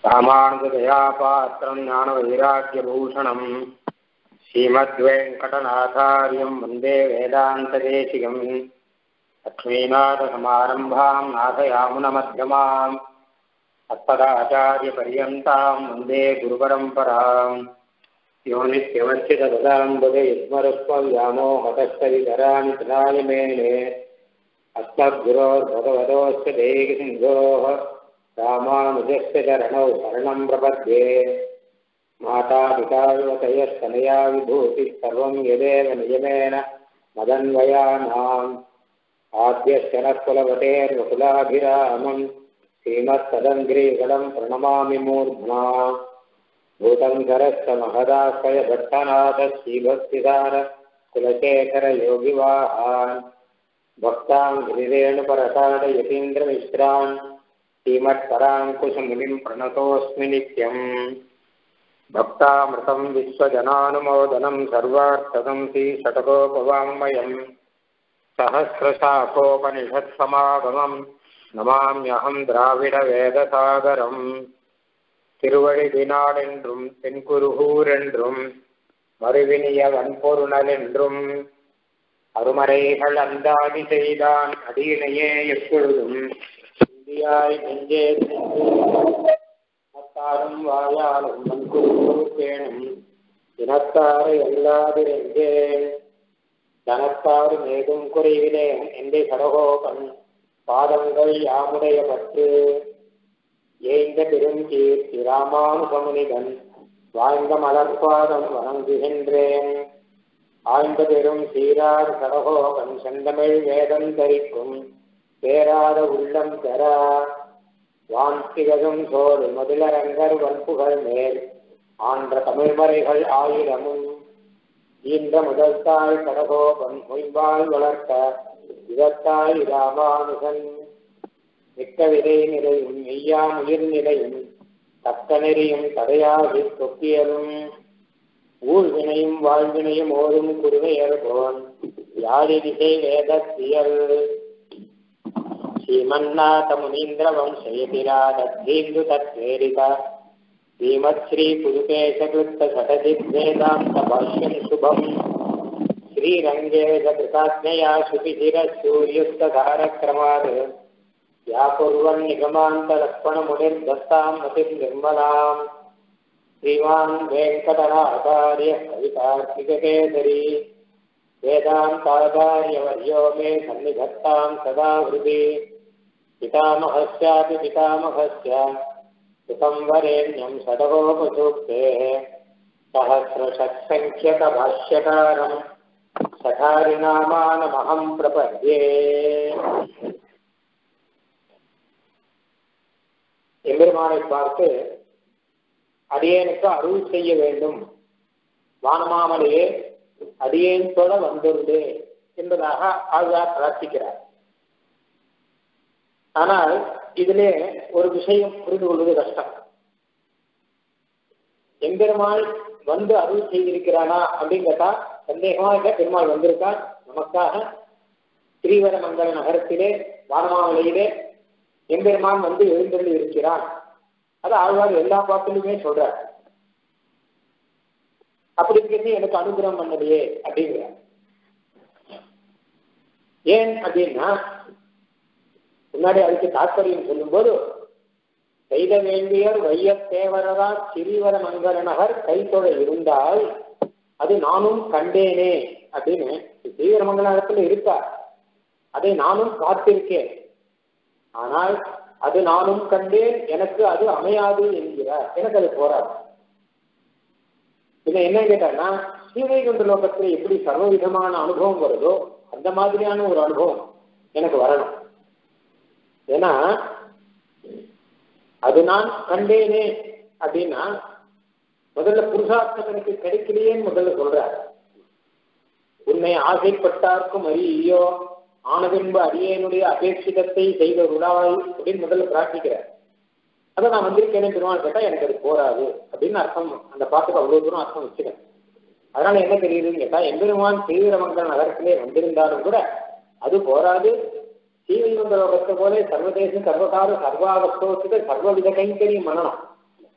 ராமானுஜதயாபாத்திரம் ஞானவைராக்கியபூஷணம் ஸ்ரீமத்வேங்கடநாதாரியம் வந்தே வேதாந்ததேசிகம் லக்ஷ்மீநாதசமாரம்பாம் நாதயாமுனமध्यமாம் அஸ்மதாச்சாரியபர்யந்தாம் வந்தே குருபரம்பராம் யோ நித்யவர்ச்சிததாம்புத யுஸ்மருஸ்வவ்யாமோ ஹதஸ்தவிதராணி பிராய மேலே अस्मद्गुरोर्भगवतोऽस्य देहिसिन्धोः रामानुजस्य चरणौ शरणं प्रपद्ये मातापितायुवतयस्तनया विभूतिः सर्वं यदेव नियमेन मदन्वयानाम् आद्यश्च नः कुलवतेर्वकुलाभिरामम् श्रीमत्सदङ्ग्रीगणं प्रणमामि मूर्ध्ना भूतं करश्च महदाश्रय भट्टनाथ श्रीभक्तिदार कुलशेखरयोगिवाहान् भक्तां गिरिरेणुपरताड यतीन्द्रमिश्रान् श्रीमत्पराङ्कुशमुनिं प्रणतोऽस्मि नित्यम् भक्तामृतं विश्वजनानुमोदनं सर्वार्थदं श्रीषटकोपवाङ्मयम् सहस्रशाखोपनिषत्समागमं नमाम्यहं द्राविडवेदसागरम् திருவழிதினாடென்றும் தென்குருகூரென்றும் மறுவினிய வன்பொருணலென்றும் அருமறைகள் அந்தாதி செய்தான் அடியினையே எப்பொழுதும் இந்தியாய் நெஞ்சே மத்தாரும் வாயாலும் மண்குரு பேணும் இனத்தாரை எல்லாதிரெஞ்சேன் தனத்தாறு மேகும் குறைவிலேன் எந்தை சடகோபன் பாதங்கள் யாமுடைய பற்று ஏய்ந்த பெரும் கீர்த்தி ராமானுபமுனிதன் வாழ்ந்த மலர்பாதம் வணங்குகின்றேன் ஆழ்ந்த பெரும் சீரார் சடகோபன் செந்தமிழ் வேதம் தரிக்கும் பேராத உள்ளம் பெற வான்திகதும் சோறு மதுளரங்கர் வன்புகள் மேல் ஆன்ற தமிழ்மறைகள் ஆயிரமும் ஈன்ற முதல் தாய் சடகோபன் மொய்பால் வளர்த்த இதத்தாய் ராமானுகன் மிக்க விதை நிலையும் மெய்யாம் உயிர் நிலையும் தக்க நெறியும் தடையாகி தொக்கியலும் ஊழ்வினையும் வாழ்வினையும் ஓதும் குருவையர் போன் யாழிதிசை வேதத்தியல் ஸ்ரீமன்னாத முனீந்திர வம்சயதிராதீந்து தத்வேரித ஸ்ரீமத் ஸ்ரீ புதுகேசகிருத்த சடஜித் வேதாந்த பாஷ்யம் சுபம் ஸ்ரீரங்கேத கிருதாத்மயா சுபிசிர சூரியுக்ததாரக்ரமாத் या कुर्वन् निगमान्तलक्ष्मणमुनिर्दत्तां मतिं निर्मलाम् श्रीमान् वेङ्कटनाचार्यः कवितार्किककेसरी वेदान्ताचार्यवर्यो मे सन्निधत्तां सदा हृदि पितामहस्यापि पितामहस्य सुसंवरेण्यं षडगोपसूक्तेः सहस्रषट्सङ्ख्यकभाष्यकारम् सठारिनामानमहं प्रपद्ये எம்பெருமானை பார்த்து அடியேனுக்கு அருள் செய்ய வேண்டும் வானமாமலையே அடியேன் தொட வந்துள்ளே என்பதாக ஆழ்வார் பிரார்த்திக்கிறார் ஆனால் இதிலே ஒரு விஷயம் புரிந்து கொள்வது கஷ்டம் எம்பெருமாள் வந்து அருள் செய்திருக்கிறானா அப்படின்னு கேட்டா சந்தேகமா இல்ல பெருமாள் வந்திருக்கார் நமக்காக ஸ்ரீவரமங்கல நகரத்திலே வானமாமலையிலே எம்பெருமான் வந்து எழுந்தருள் இருக்கிறான் அது ஆழ்வார் எல்லா பாட்டிலுமே சொல்றார் அப்படி இருக்கிறது எனக்கு அனுகிரகம் பண்ணலையே அப்படிங்கிற ஏன் அப்படின்னா முன்னாடி அதுக்கு தாற்பயம் சொல்லும்போது செய்த வேண்டியர் வையத்தேவரரா சிறிவர மங்கர நகர் கைத்தொட இருந்தால் அது நானும் கண்டேனே அப்படின்னு ஸ்ரீவரமங்கல நகரத்துல இருக்கா அதை நானும் பார்த்திருக்கேன் ஆனால் அது நானும் கண்டேன் எனக்கு அது அமையாது என்கிறார் எனக்கு அது போராது பின்ன என்ன கேட்டான்னா ஸ்ரீவைகுண்ட லோகத்துல எப்படி சர்வவிதமான அனுபவம் வருதோ அந்த மாதிரியான ஒரு அனுபவம் எனக்கு வரணும் ஏன்னா அது நான் கண்டேனே அப்படின்னா முதல்ல புருஷார்த்தகனுக்கு கிடைக்கலையேன்னு முதல்ல சொல்றார் உன்னை ஆசைப்பட்டார்க்கும் அறியோ ஆனதென்ப அடியனுடைய அபேட்சிதத்தை செய்தருளாய் அப்படின்னு முதல்ல பிரார்த்திக்கிறார் அதை நான் வந்திருக்கேனே பெருமாள் கேட்டா எனக்கு அது போராது அப்படின்னு அர்த்தம் அந்த பாட்டுக்கு அவ்வளவு தூரம் அர்த்தம் வச்சுக்கிறேன் அதனால என்ன தெரியுதுன்னு கேட்டா எம்பெருமான் ஸ்ரீவிரமங்கல் நகரத்திலே வந்திருந்தாலும் கூட அது போராது ஸ்ரீவைகுண்ட லோகத்தை போல சர்வதேச சர்வகால சர்வாவஸ்தோத்துக்கு சர்வவித கைங்கரியம் பண்ணணும்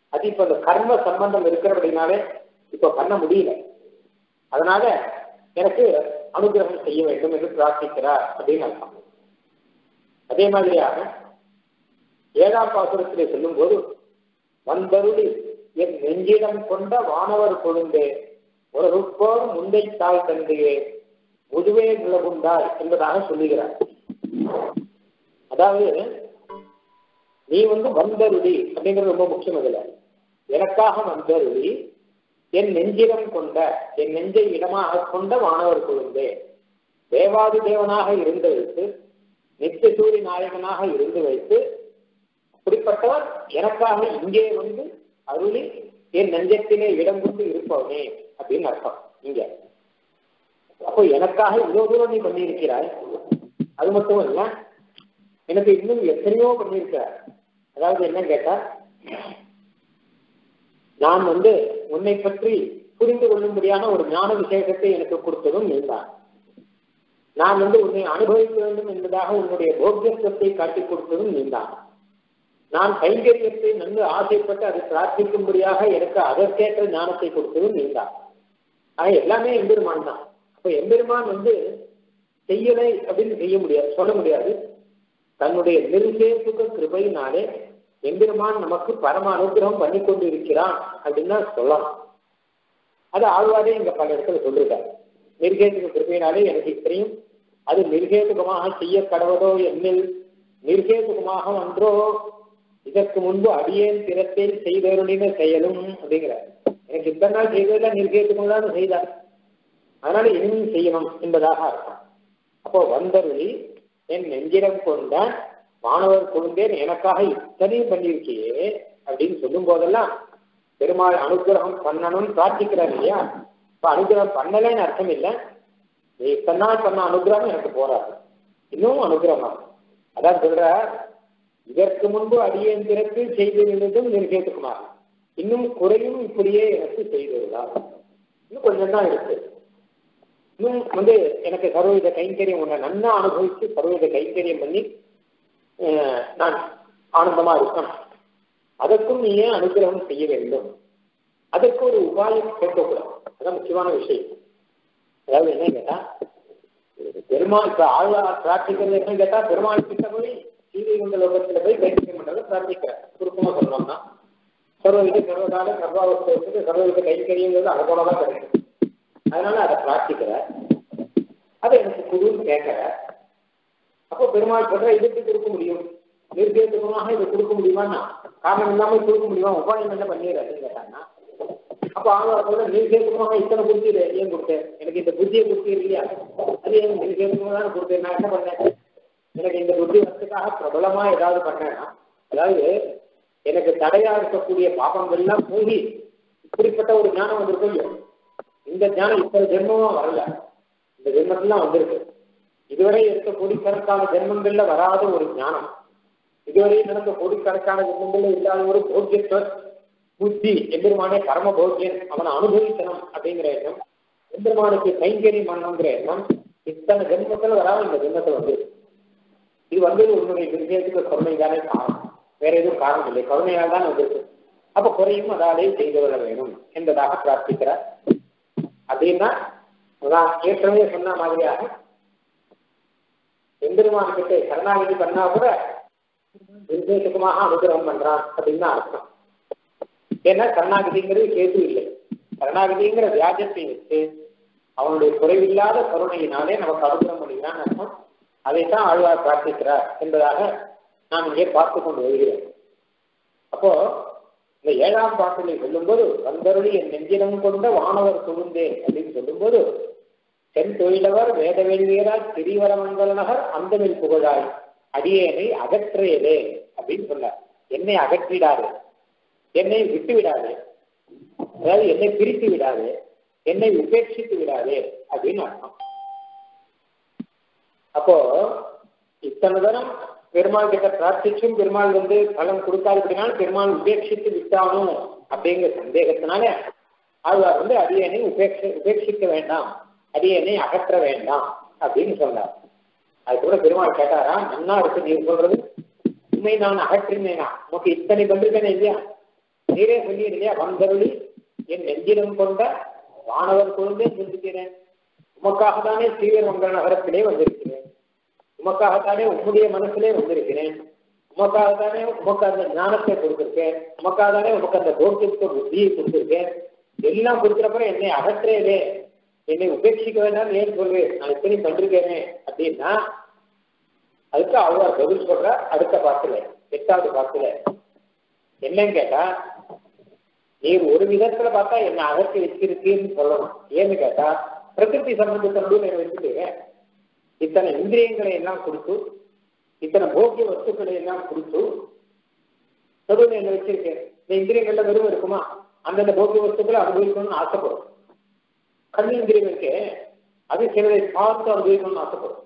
அது இப்ப இந்த கர்ம சம்பந்தம் இருக்கிறபடினாலே இப்ப பண்ண முடியல அதனால எனக்கு அனுகிரகம் செய்ய வேண்டும் என்று பிரார்த்திக்கிறார் அப்படின்னு அர்த்தம் அதே மாதிரியாக ஏழாம் பாசுரத்திலே சொல்லும் போது வந்தருளி என் நெஞ்சிடம் கொண்ட வானவர் கொழுந்தே ஒரு ருப்போர் முந்தை தாய் தந்தையே முதுவே நிலகுண்டாய் என்பதாக சொல்லுகிறார் அதாவது நீ வந்து வந்தருளி அப்படிங்கிறது ரொம்ப முக்கியம் அதுல எனக்காக வந்தருளி என் நெஞ்சிடம் கொண்ட என் நெஞ்சை இடமாக கொண்ட வானவர் கொழுந்தே தேவாதி தேவனாக இருந்து வைத்து நித்திய சூரி நாயகனாக இருந்து வைத்து அப்படிப்பட்டவர் எனக்காக இங்கே வந்து அருளி என் நெஞ்சத்திலே இடம் கொண்டு இருப்பவனே அப்படின்னு அர்த்தம் இங்க அப்போ எனக்காக இவ்வளவு தூரம் நீ பண்ணியிருக்கிறாய் அது மட்டும் இல்ல எனக்கு இன்னும் எத்தனையோ பண்ணியிருக்கிறார் அதாவது என்ன கேட்டா நான் வந்து உன்னை பற்றி புரிந்து கொள்ளும்படியான ஒரு ஞான விசேஷத்தை எனக்கு கொடுத்ததும் நீதான் நான் வந்து உன்னை அனுபவிக்க வேண்டும் என்பதாக உன்னுடைய போக்கியத்துவத்தை காட்டிக் கொடுத்ததும் நீதான் நான் கைங்கரியத்தை நன்கு ஆசைப்பட்டு அதை பிரார்த்திக்கும்படியாக எனக்கு அதற்கேற்ற ஞானத்தை கொடுத்ததும் நீதான் ஆக எல்லாமே எம்பெருமான் தான் அப்ப எம்பெருமான் வந்து செய்யலை அப்படின்னு செய்ய முடியாது சொல்ல முடியாது தன்னுடைய நிர்சேசுக கிருபையினாலே எம்பெருமான் நமக்கு பரம அனுகிரகம் பண்ணி கொண்டு இருக்கிறான் அப்படின்னு தான் சொல்லலாம் அது ஆழ்வாரே இங்க பல இடத்துல சொல்லிருக்காரு நிர்கேதுக கிருபையினாலே எனக்கு தெரியும் அது நிர்கேதுகமாக செய்ய கடவதோ என்னில் நிர்கேதுகமாக ஒன்றோ இதற்கு முன்பு அடியேன் திறத்தில் செய்தருளின செயலும் அப்படிங்கிறார் எனக்கு இத்தனை நாள் செய்ததெல்லாம் நிர்கேதுகம் தான் செய்தார் அதனால இனியும் செய்யணும் என்பதாக அர்த்தம் அப்போ வந்தருளி என் நெஞ்சிடம் கொண்ட மாணவர் குழுந்தேன் எனக்காக இத்தனையும் பண்ணியிருக்கியே அப்படின்னு சொல்லும் போதெல்லாம் பெருமாள் அனுகிரகம் பண்ணணும்னு பிரார்த்திக்கிறார் இல்லையா இப்ப அனுகிரகம் பண்ணலைன்னு அர்த்தம் இல்லை நீ இத்தனை நாள் பண்ண அனுகிரகம் எனக்கு போறாது இன்னும் அனுகிரகம் அதான் சொல்ற இதற்கு முன்பு அடியேன் பிறகு செய்திருந்ததும் நிர்கேத்துக்குமார் இன்னும் குறையும் இப்படியே எனக்கு செய்திருந்தார் இன்னும் கொஞ்சம் தான் இருக்கு இன்னும் வந்து எனக்கு சர்வவித கைங்கரியம் உன்னை நன்னா அனுபவிச்சு சர்வவித கைங்கரியம் பண்ணி நான் ஆனந்தமா இருக்கேன் அதற்கும் நீ ஏன் அனுகிரகம் செய்ய வேண்டும் அதற்கு ஒரு உபாயம் கேட்கக்கூடாது அதான் முக்கியமான விஷயம் அதாவது என்ன கேட்டா பெருமாள் இப்ப ஆழ்வார் பிரார்த்திக்கிறது என்ன கேட்டா பெருமாள் கிட்ட போய் சீதை கொண்ட லோகத்துல போய் கைங்கரியம் பண்றது பிரார்த்திக்கிறார் சுருக்கமா சொல்லணும்னா சர்வவித சர்வகால சர்வாவஸ்தத்துக்கு சர்வவித கைங்கரியங்கிறது அது போலதான் கிடைக்கும் அதனால அதை பிரார்த்திக்கிற அதை எனக்கு குழுன்னு கேட்கிற அப்போ பெருமாள் சொல்ற இதுக்கு கொடுக்க முடியும் நிர்தேசமாக இதை கொடுக்க முடியுமான்னா காரணம் இல்லாமல் கொடுக்க முடியுமா உபாயம் என்ன பண்ணிடுறதுன்னு கேட்டாங்கன்னா அப்போ ஆழ்வார் சொல்ற நிர்தேசமாக இத்தனை புத்தி ஏன் கொடுத்தேன் எனக்கு இந்த புத்தியை புத்தி இல்லையா அது ஏன் நிர்தேசமாக தான் கொடுத்தேன் நான் என்ன பண்ணேன் எனக்கு இந்த புத்தி வரத்துக்காக பிரபலமா ஏதாவது பண்ணேன்னா அதாவது எனக்கு தடையா இருக்கக்கூடிய பாபங்கள்லாம் போகி இப்படிப்பட்ட ஒரு ஞானம் வந்திருக்கும் இல்லையா இந்த ஞானம் இத்தனை ஜென்மமும் வரல இந்த ஜென்மத்திலாம் வந்திருக்கு இதுவரை இருக்க கோடிக்கணக்கான ஜென்மங்கள்ல வராத ஒரு ஞானம் இதுவரை நடந்த கோடிக்கணக்கான ஜென்மங்கள்ல இல்லாத ஒரு போக்கியத்துவ புத்தி எம்பெருமானே கர்ம போக்கியன் அவனை அனுபவிக்கணும் அப்படிங்கிற எண்ணம் எம்பெருமானுக்கு கைங்கறி பண்ணணுங்கிற எண்ணம் இத்தனை ஜென்மத்துல வராத இந்த ஜென்மத்தில் வந்து இது வந்து உன்னுடைய விஷயத்துக்கு கருணை தானே காரணம் வேற எதுவும் காரணம் இல்லை கருணையால் தான் வந்திருக்கு அப்ப குறையும் அதாலே செய்து கொள்ள வேணும் என்பதாக பிரார்த்திக்கிறார் அப்படின்னா நான் ஏற்கனவே சொன்ன மாதிரியாக எம்பெருமான் கிட்ட கருணாநிதி பண்ணா கூட நிர்தேசகமாக அனுகிரகம் பண்றான் அப்படின்னு தான் அர்த்தம் ஏன்னா கருணாநிதிங்கிறது கேது இல்லை கருணாநிதிங்கிற வியாஜத்தை வச்சு அவனுடைய குறைவில்லாத கருணையினாலே நமக்கு அனுகிரகம் பண்ணிக்கிறான்னு அர்த்தம் அதைத்தான் ஆழ்வார் பிரார்த்திக்கிறார் என்பதாக நாம் இங்கே பார்த்து கொண்டு வருகிறோம் அப்போ இந்த ஏழாம் பாட்டிலை சொல்லும்போது வந்தருளி என் நெஞ்சினம் கொண்ட வானவர் சொல்லுந்தே அப்படின்னு சொல்லும்போது தென் தொழிலவர் வேத வேள்வியரால் திரிவரமங்கல நகர் அந்தமில் புகழாய் அடியேனை அகற்றியதே அப்படின்னு சொன்னார் என்னை அகற்றிடாது என்னை விட்டு விடாது அதாவது என்னை பிரித்து விடாது என்னை உபேட்சித்து விடாது அப்படின்னு அர்த்தம் அப்போ இத்தனை தரம் பெருமாள் கிட்ட பிரார்த்திச்சும் பெருமாள் வந்து பலன் கொடுக்காது அப்படின்னாலும் பெருமாள் உபேட்சித்து விட்டானோ அப்படிங்கிற சந்தேகத்தினால ஆழ்வார் வந்து அடியனை உபேட்ச உபேட்சிக்க வேண்டாம் அடியனை அகற்ற வேண்டாம் அப்படின்னு சொன்னார் அதுக்கப்புறம் பெருமாள் கேட்டாரா நன்னா இருக்கு நீ சொல்றது உண்மை நான் அகற்றினேனா உனக்கு இத்தனை பண்றேனே இல்லையா நீரே சொல்லிடு இல்லையா வந்தருளி என் நெஞ்சிலும் கொண்ட வானவர் குழந்தை சிந்திக்கிறேன் உமக்காகத்தானே ஸ்ரீவரமங்கல நகரத்திலே வந்திருக்கிறேன் உமக்காகத்தானே உம்முடைய மனசிலே வந்திருக்கிறேன் உமக்காகத்தானே உமக்கு அந்த ஞானத்தை கொடுத்திருக்கேன் உமக்காகத்தானே உமக்கு அந்த போக்கியத்துவ புத்தியை கொடுத்திருக்கேன் எல்லாம் கொடுக்குறப்பறம் என்னை அகற்றேனே என்னை உபேட்சிக்க வேண்டாம் ஏன் சொல்றேன் நான் இத்தனை பண்ணிருக்கேனே அப்படின்னா அதுக்கு அவ்வளவு பதில் சொல்ற அடுத்த பாட்டுல எட்டாவது பாட்டுல என்னன்னு கேட்டா நீர் ஒரு விதத்துல பார்த்தா என்ன அகற்றி வச்சிருக்கீன்னு சொல்லணும் ஏன்னு கேட்டா பிரகிருதி சம்பந்தத்தை நடுவில் என்ன வச்சுட்டீங்க இத்தனை இந்திரியங்களை எல்லாம் கொடுத்து இத்தனை போக்கிய வஸ்துக்களை எல்லாம் கொடுத்து நடுவில் என்ன வச்சிருக்கேன் இந்த இந்திரியங்கள்ல வெறும் இருக்குமா அந்தந்த போக்கிய வஸ்துக்களை அனுபவிக்கணும்னு ஆசைப்படும் கண் இந்திரியம் இருக்கு அது சிலரை பார்த்து அனுபவிக்கணும்னு ஆசைப்படும்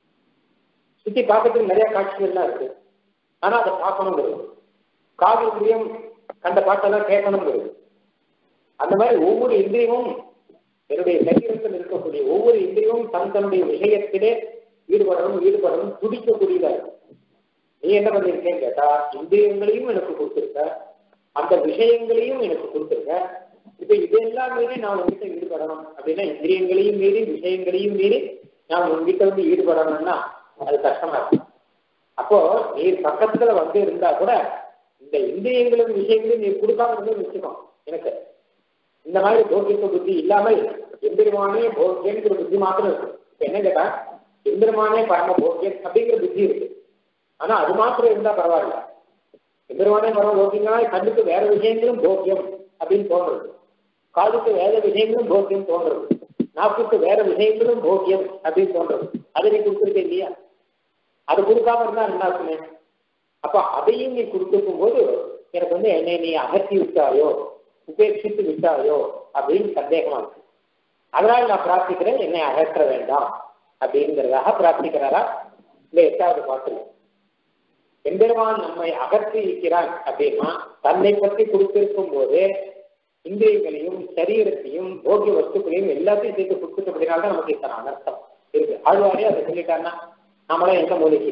சுத்தி பார்க்கறதுக்கு நிறைய காட்சிகள்லாம் இருக்கு ஆனா அதை பார்க்கணுங்கிறது காது இந்திரியம் கண்ட பாட்டெல்லாம் கேட்கணுங்கிறது அந்த மாதிரி ஒவ்வொரு இந்திரியமும் என்னுடைய சரீரத்தில் இருக்கக்கூடிய ஒவ்வொரு இந்திரியமும் தன் தன்னுடைய விஷயத்திலே ஈடுபடணும் ஈடுபடணும் துடிக்கக்கூடியதா இருக்கும் நீ என்ன பண்ணிருக்கேன்னு கேட்டா இந்திரியங்களையும் எனக்கு கொடுத்துருக்க அந்த விஷயங்களையும் எனக்கு கொடுத்துருக்க இப்ப இதெல்லாம் மீறி நான் உங்ககிட்ட ஈடுபடணும் அப்படின்னா இந்திரியங்களையும் மீறி விஷயங்களையும் மீறி நான் உங்ககிட்ட வந்து ஈடுபடணும்னா அது கஷ்டமா இருக்கும் அப்போ நீர் பக்கத்துல வந்து இருந்தா கூட இந்த இந்திரியங்களும் விஷயங்களையும் நீ கொடுக்காம இருந்து வச்சுக்கோ எனக்கு இந்த மாதிரி போக்கியத்துவ புத்தி இல்லாமல் எந்திரமானே போக்கியங்கிற புத்தி மாத்திரம் இருக்கு இப்ப என்ன கேட்டா எந்திரமானே பரம போக்கியம் அப்படிங்கிற புத்தி இருக்கு ஆனா அது மாத்திரம் இருந்தா பரவாயில்ல எந்திரமானே பரம போக்கியம்னா கண்ணுக்கு வேற விஷயங்களும் போக்கியம் அப்படின்னு தோன்றது காதுக்கு வேற விஷயங்களும் போக்கியம் தோன்றது நாக்குக்கு வேற விஷயங்களும் போக்கியம் அப்படின்னு தோன்றது அதை நீ கொடுத்துருக்க இல்லையா அது கொடுக்காம இருந்தா என்ன இருக்குமே அப்ப அதையும் நீ கொடுத்துருக்கும் போது எனக்கு வந்து என்னை நீ அகற்றி விட்டாயோ உபேட்சித்து விட்டாயோ அப்படின்னு சந்தேகமா இருக்கு அதனால நான் பிரார்த்திக்கிறேன் என்னை அகற்ற வேண்டாம் அப்படிங்கிறதாக பிரார்த்திக்கிறாரா இந்த எட்டாவது பாட்டுல எம்பெருமான் நம்மை அகற்றி இருக்கிறான் அப்படின்னா தன்னை பற்றி கொடுத்திருக்கும் போது இந்திரியங்களையும் சரீரத்தையும் போகிய வஸ்துக்களையும் எல்லாத்தையும் சேர்த்து கொடுத்துட்டபடினால்தான் நமக்கு இத்தனை அனர்த்தம் இருக்கு ஆழ்வாரே அதை சொல்லிட்டாருன்னா நாமளாம் எந்த மூலிகை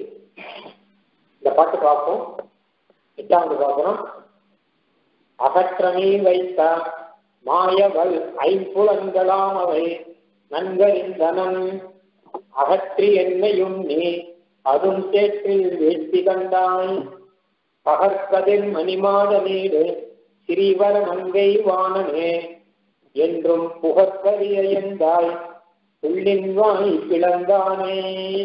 இந்த பாட்டு பார்ப்போம் எட்டாவது பார்க்கணும் அகற்றமே வைத்த மாயவள் ஐம்புலங்களாம் அவை நன்கறிந்தனன் அகற்றி என்னையும் நீ அதும் சேற்றில் வீழ்த்தி கண்டாய் பகற்கதிர் மணிமாத நீடு சிறீவர மங்கை வாணனே என்றும் புகற்கரிய எந்தாய் உள்ளின் வாய் பிளந்தானே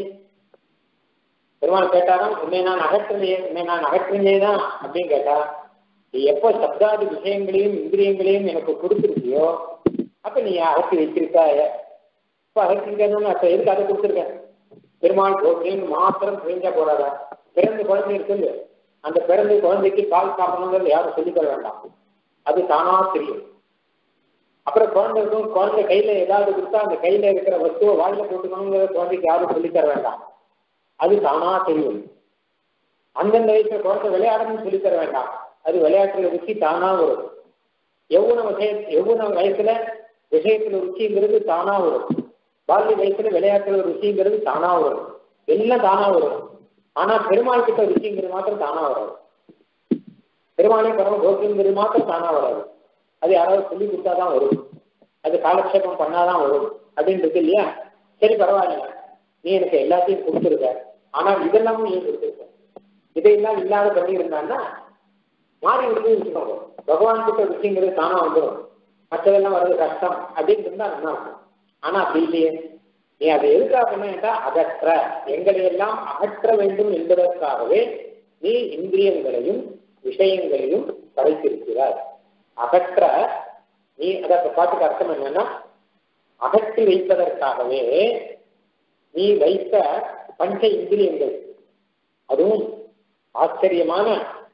பெருமாள் கேட்டாராம் உன்னை நான் அகற்றினே உன்னை நான் அகற்றினேதான் அப்படின்னு கேட்டா நீ எப்போ சப்தாதி விஷயங்களையும் இந்திரியங்களையும் எனக்கு கொடுத்துருக்கியோ அப்ப நீ அகற்றி வச்சிருக்காய இப்ப அகற்றிருக்கணும்னு அப்ப எதுக்கு அதை கொடுத்துருக்க பெருமாள் போகிறேன்னு மாத்திரம் தெரிஞ்சா போடாதா பிறந்த குழந்தை இருக்குது அந்த பிறந்த குழந்தைக்கு பால் சாப்பிடணுங்கிறது யாரும் சொல்லித்தர வேண்டாம் அது தானா தெரியும் அப்புறம் குழந்தை இருக்கும் குழந்தை கையில ஏதாவது கொடுத்தா அந்த கையில இருக்கிற வஸ்துவை வாயில போட்டுக்கணுங்கிற குழந்தைக்கு யாரும் சொல்லித்தர வேண்டாம் அது தானா தெரியும் அந்தந்த வயசுல குழந்தை விளையாடணும்னு சொல்லித்தர வேண்டாம் அது விளையாட்டுல ருச்சி தானா வரும் எவ்வளவு விஷய எவ்வளவு வயசுல விஷயத்துல ருச்சிங்கிறது தானா வரும் பால்ய வயசுல விளையாட்டுல ருச்சிங்கிறது தானா வரும் எல்லாம் தானா வரும் ஆனா பெருமாள் கிட்ட ருச்சிங்கிறது மாத்திரம் தானா வராது பெருமாளே பரம கோக்கியங்கிறது மாத்திரம் தானா வராது அது யாராவது சொல்லி கொடுத்தாதான் வரும் அது காலக்ஷேபம் பண்ணாதான் வரும் அப்படின்னு இருக்கு இல்லையா சரி பரவாயில்ல நீ எனக்கு எல்லாத்தையும் கொடுத்துருக்க ஆனால் இதெல்லாமும் நீ கொடுத்துருக்க இதையெல்லாம் இல்லாத பண்ணியிருந்தான்னா மாறி விடுது வச்சுக்கோங்க பகவான் கிட்ட விஷயங்கிறது தானா வந்துடும் மற்றதெல்லாம் வர்றது கஷ்டம் அப்படின்னு இருந்தா நல்லா இருக்கும் ஆனா அப்படி இல்லையே நீ அதை எதுக்காக பண்ணா அகற்ற எங்களை எல்லாம் அகற்ற வேண்டும் என்பதற்காகவே நீ இந்திரியங்களையும் விஷயங்களையும் படைத்திருக்கிறாய் அகற்ற நீ அதை பாட்டுக்கு அர்த்தம் என்னன்னா அகற்றி வைப்பதற்காகவே நீ வைத்த பஞ்ச இந்திரியங்கள் அதுவும் ஆச்சரியமான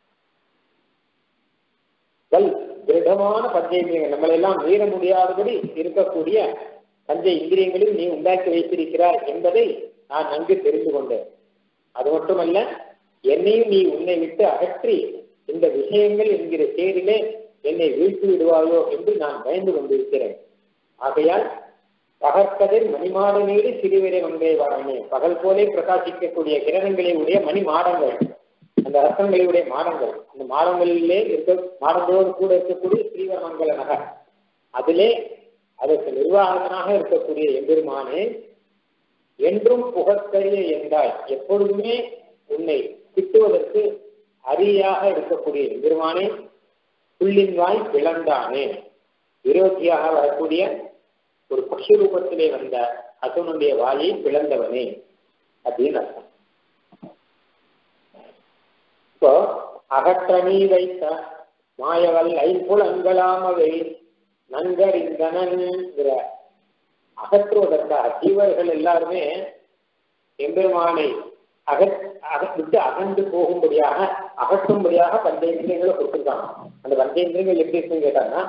வல் திருடமான பஞ்ச இந்திரியங்கள் நம்மளெல்லாம் மீற முடியாதபடி இருக்கக்கூடிய பஞ்ச இந்திரியங்களில் நீ உண்டாக்கி வைத்திருக்கிறாய் என்பதை நான் நன்கு தெரிந்து கொண்டேன் அது மட்டுமல்ல என்னையும் நீ உன்னை விட்டு அகற்றி இந்த விஷயங்கள் என்கிற சேரிலே என்னை வீழ்த்தி விடுவாயோ என்று நான் பயந்து கொண்டிருக்கிறேன் ஆகையால் பகற்கதிர் மணிமாட நீடு சிறுவரை வங்கை வாழனே பகல் போலே பிரகாசிக்கக்கூடிய கிரணங்களை உடைய மணி மாடங்கள் அந்த ரத்தங்களுடைய மாடங்கள் அந்த மாடங்களிலே இருக்க மாடங்களோடு கூட இருக்கக்கூடிய ஸ்ரீவரமங்கல நகர் அதிலே அதற்கு நிர்வாகனாக இருக்கக்கூடிய எம்பெருமானே என்றும் புகழ்கரிய என்றாய் எப்பொழுதுமே உன்னை திட்டுவதற்கு அரியாக இருக்கக்கூடிய எம்பெருமானே புள்ளின் வாய் பிளந்தானே விரோதியாக வரக்கூடிய ஒரு பக்ஷி ரூபத்திலே வந்த அசுனுடைய வாயை பிளந்தவனே அப்படின்னு அர்த்தம் இப்போ அகற்றணி வைத்த மாயவல் ஐம்புலங்களாமவை நன்கறிந்தனங்கிற அகற்றுவதற்காக ஜீவர்கள் எல்லாருமே எம்பெருமானை அகற் அக விட்டு அகன்று போகும்படியாக அகற்றும்படியாக பஞ்சேந்திரியங்களை கொடுத்துருக்காங்க அந்த பஞ்சேந்திரியங்கள் எப்படி இருக்குன்னு கேட்டாங்கன்னா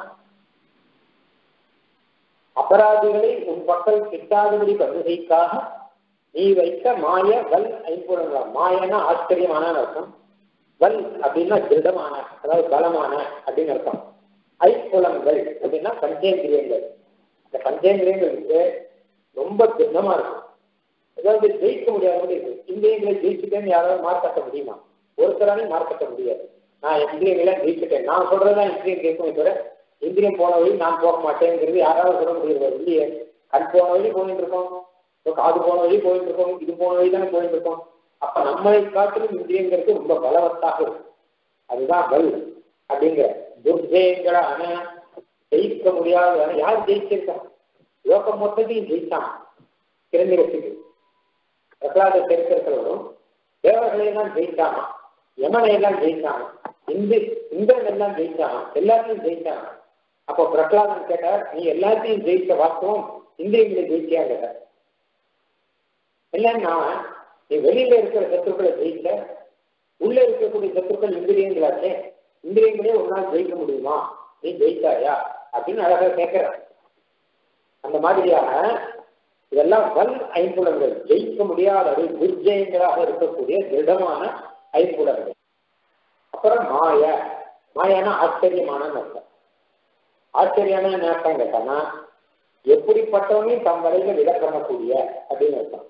அபராதிகளை உன் பக்கம் கிட்டாதபடி பண்ணுகைக்காக நீ வைத்த மாய வல் ஐம்புலங்களாம் மாயனா ஆச்சரியமான அர்த்தம் வல் அப்படின்னா திருடமான அதாவது பலமான அப்படின்னு அர்த்தம் ஐப்புலங்கள் அப்படின்னா பஞ்சேந்திரியங்கள் இந்த பஞ்சேந்திரியங்களுக்கு ரொம்ப திருடமா இருக்கும் அதாவது ஜெயிக்க முடியாத மாதிரி இருக்கு இந்திரியங்களை ஜெயிச்சுட்டேன்னு யாராவது மார்க்கட்ட முடியுமா ஒருத்தராலையும் மார்க்கட்ட முடியாது நான் இந்திரியங்களை ஜெயிச்சுட்டேன் நான் சொல்றதுதான் இந்திரியம் கேட்கும் தவிர இந்திரியம் போன வழி நான் போக மாட்டேங்கிறது யாராவது சொல்ல முடியாது இல்லையே கண் போன வழி போயிட்டு இருக்கோம் காது போன வழி போயிட்டு இருக்கோம் இது போன வழி தானே போயிட்டு இருக்கோம் அப்ப நம்மளை காட்டிலும் இந்திரியங்கிறது ரொம்ப பலவத்தாக இருக்கும் அதுதான் பல் அப்படிங்கிற துர்ஜயங்களான ஜெயிக்க முடியாத யார் ஜெயிச்சிருக்கா லோகம் மொத்தத்தையும் ஜெயிச்சான் கிரண்யத்துக்கு பிரகலாத சரித்திரத்திலும் தேவர்களை எல்லாம் ஜெயிச்சானா யமனை எல்லாம் ஜெயிச்சானா இந்து இந்திரன் எல்லாம் ஜெயிச்சானா எல்லாத்தையும் ஜெயிச்சானா அப்போ பிரகலாதன் கேட்டார் நீ எல்லாத்தையும் ஜெயிச்ச வாஸ்தவம் இந்திரியங்களை ஜெயிச்சியா கேட்டார் இல்லைன்னா நீ வெளியில இருக்கிற சத்துருக்களை ஜெயிச்ச உள்ள இருக்கக்கூடிய சத்துருக்கள் இந்திரியங்களாச்சே இந்திரியங்களே உன்னால் ஜெயிக்க முடியுமா நீ ஜெயிச்சாயா அப்படின்னு அழகாக கேட்கிற அந்த மாதிரியாக இதெல்லாம் வல் ஐம்புலங்கள் ஜெயிக்க முடியாத துர்ஜயங்களாக இருக்கக்கூடிய திடமான ஐம்புலங்கள் அப்புறம் மாய மாயான ஆச்சரியமான அர்த்தம் ஆச்சரியான அர்த்தம் கேட்டானா எப்படிப்பட்டவனையும் தம் வரையில விட பண்ணக்கூடிய அப்படின்னு அர்த்தம்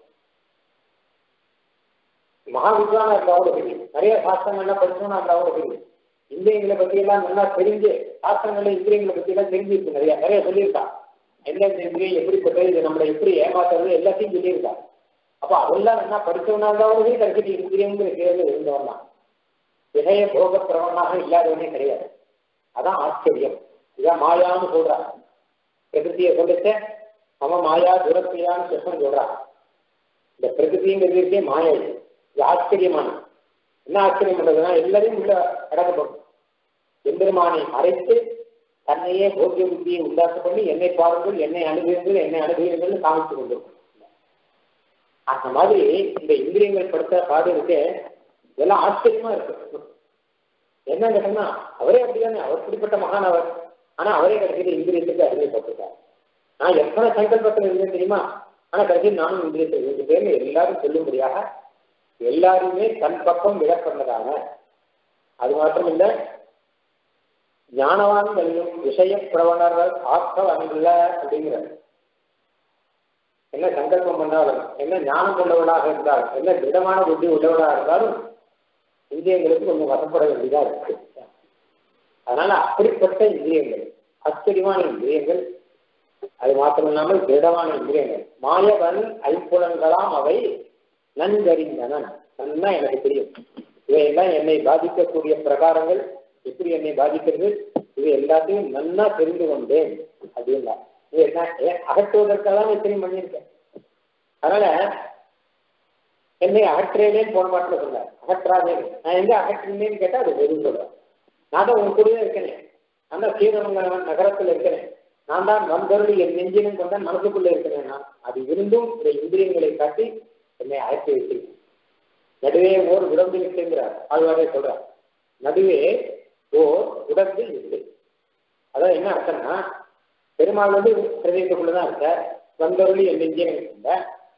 மகாவித்வானா இருந்தாவோட தெரியும் நிறைய சாஸ்திரங்கள்லாம் படிச்சோம்னா இருந்தாவோட தெரியும் இந்திரியங்களை பத்தி எல்லாம் நல்லா தெரிஞ்சு சாஸ்திரங்கள்ல இந்திரியங்களை பத்தி எல்லாம் தெரிஞ்சிருக்கு நிறைய நிறைய சொல்லியிருக்கான் எந்தெந்த இந்திரியம் எப்படிப்பட்டது இது நம்மளை எப்படி ஏமாத்துறது எல்லாத்தையும் சொல்லியிருக்கான் அப்ப அதெல்லாம் என்ன படிச்சவனா இருந்தாவது கடைசி இந்திரியங்கிற பேர்ல இருந்தவன் தான் வினய போக பிரவனாக இல்லாதவனே கிடையாது அதான் ஆச்சரியம் இதான் மாயான்னு சொல்றான் பிரகிருத்தியை சொல்லிட்டு அவன் மாயா துரப்பியான்னு கிருஷ்ணன் சொல்றான் இந்த பிரகிருதிங்கிறது இருக்கே மாயா இது இது ஆச்சரியமான என்ன ஆச்சரியம் பண்றதுன்னா எல்லாரையும் உள்ள அடக்கப்படும் எம்பெருமானை அரைத்து தன்னையே போக்கிய புத்தியை உண்டாக்க பண்ணி என்னை பாருங்கள் என்னை அணுகுங்கள் என்னை அணுகுங்கள் காமிச்சு கொண்டிருக்கும் அந்த மாதிரி இந்த இந்திரியங்கள் படுத்த பாடு இருக்கு இதெல்லாம் ஆச்சரியமா இருக்கு என்ன கேட்டோம்னா அவரே அப்படிதானே அவர் இப்படிப்பட்ட மகான் அவர் ஆனா அவரே கடைசியில் இந்திரியத்துக்கு அறிவிக்கப்பட்டார் நான் எத்தனை சங்கல்பத்தில் இருந்தேன் தெரியுமா ஆனா கடைசியில் நானும் இந்திரியத்தில் ரெண்டு பேர்னு எல்லாரும் சொல்லும்படியாக எல்லாருமே தன் பக்கம் விட பண்ணதாக அது மாத்திரம் இல்லை ஞானவான்களையும் விஷய பிரவணர்கள் ஆக்கம் அல்ல அப்படிங்கிறார் என்ன சங்கல்பம் பண்ணாலும் என்ன ஞானம் உள்ளவனாக இருந்தாலும் என்ன திடமான புத்தி உள்ளவனாக இருந்தாலும் இந்திரியங்களுக்கு கொஞ்சம் வசப்பட வேண்டியதா இருக்கு அதனால அப்படிப்பட்ட இந்திரியங்கள் ஆச்சரியமான இந்திரியங்கள் அது மாத்திரமில்லாமல் திடமான இந்திரியங்கள் மாயவன் ஐம்புலன்களாம் அவை நன்கறிந்தன நன்னா எனக்கு தெரியும் இவையெல்லாம் என்னை பாதிக்கக்கூடிய பிரகாரங்கள் எப்படி என்னை பாதிக்கிறது இது எல்லாத்தையும் நன்னா தெரிந்து கொண்டேன் அப்படின்னா இது என்ன அகற்றுவதற்காக தான் இத்தனை பண்ணியிருக்கேன் அதனால என்னை அகற்றேனேன்னு போன மாட்டில் சொல்ல அகற்றாதே நான் எங்க அகற்றினேன்னு கேட்டா அது வெறும் சொல்றேன் நான் தான் உங்க கூடயே இருக்கேனே நான் தான் ஸ்ரீரமங்கலம் நகரத்தில் இருக்கிறேன் நான் தான் வந்தருளி என் நெஞ்சினும் கொண்ட மனசுக்குள்ள இருக்கிறேன் நான் அது இருந்தும் இந்த இந்திரியங்களை காட்டி என்னை அழைத்து வைக்கிறேன் நடுவே ஓர் உடம்பு இருக்குங்கிறார் ஆழ்வாரே சொல்றார் நடுவே ஓர் உடம்பு இல்லை அதான் என்ன அர்த்தம்னா பெருமாள் வந்து பிரதேசத்துக்குள்ளதான் இருக்க வந்தருளி என் நெஞ்சினும் இருக்க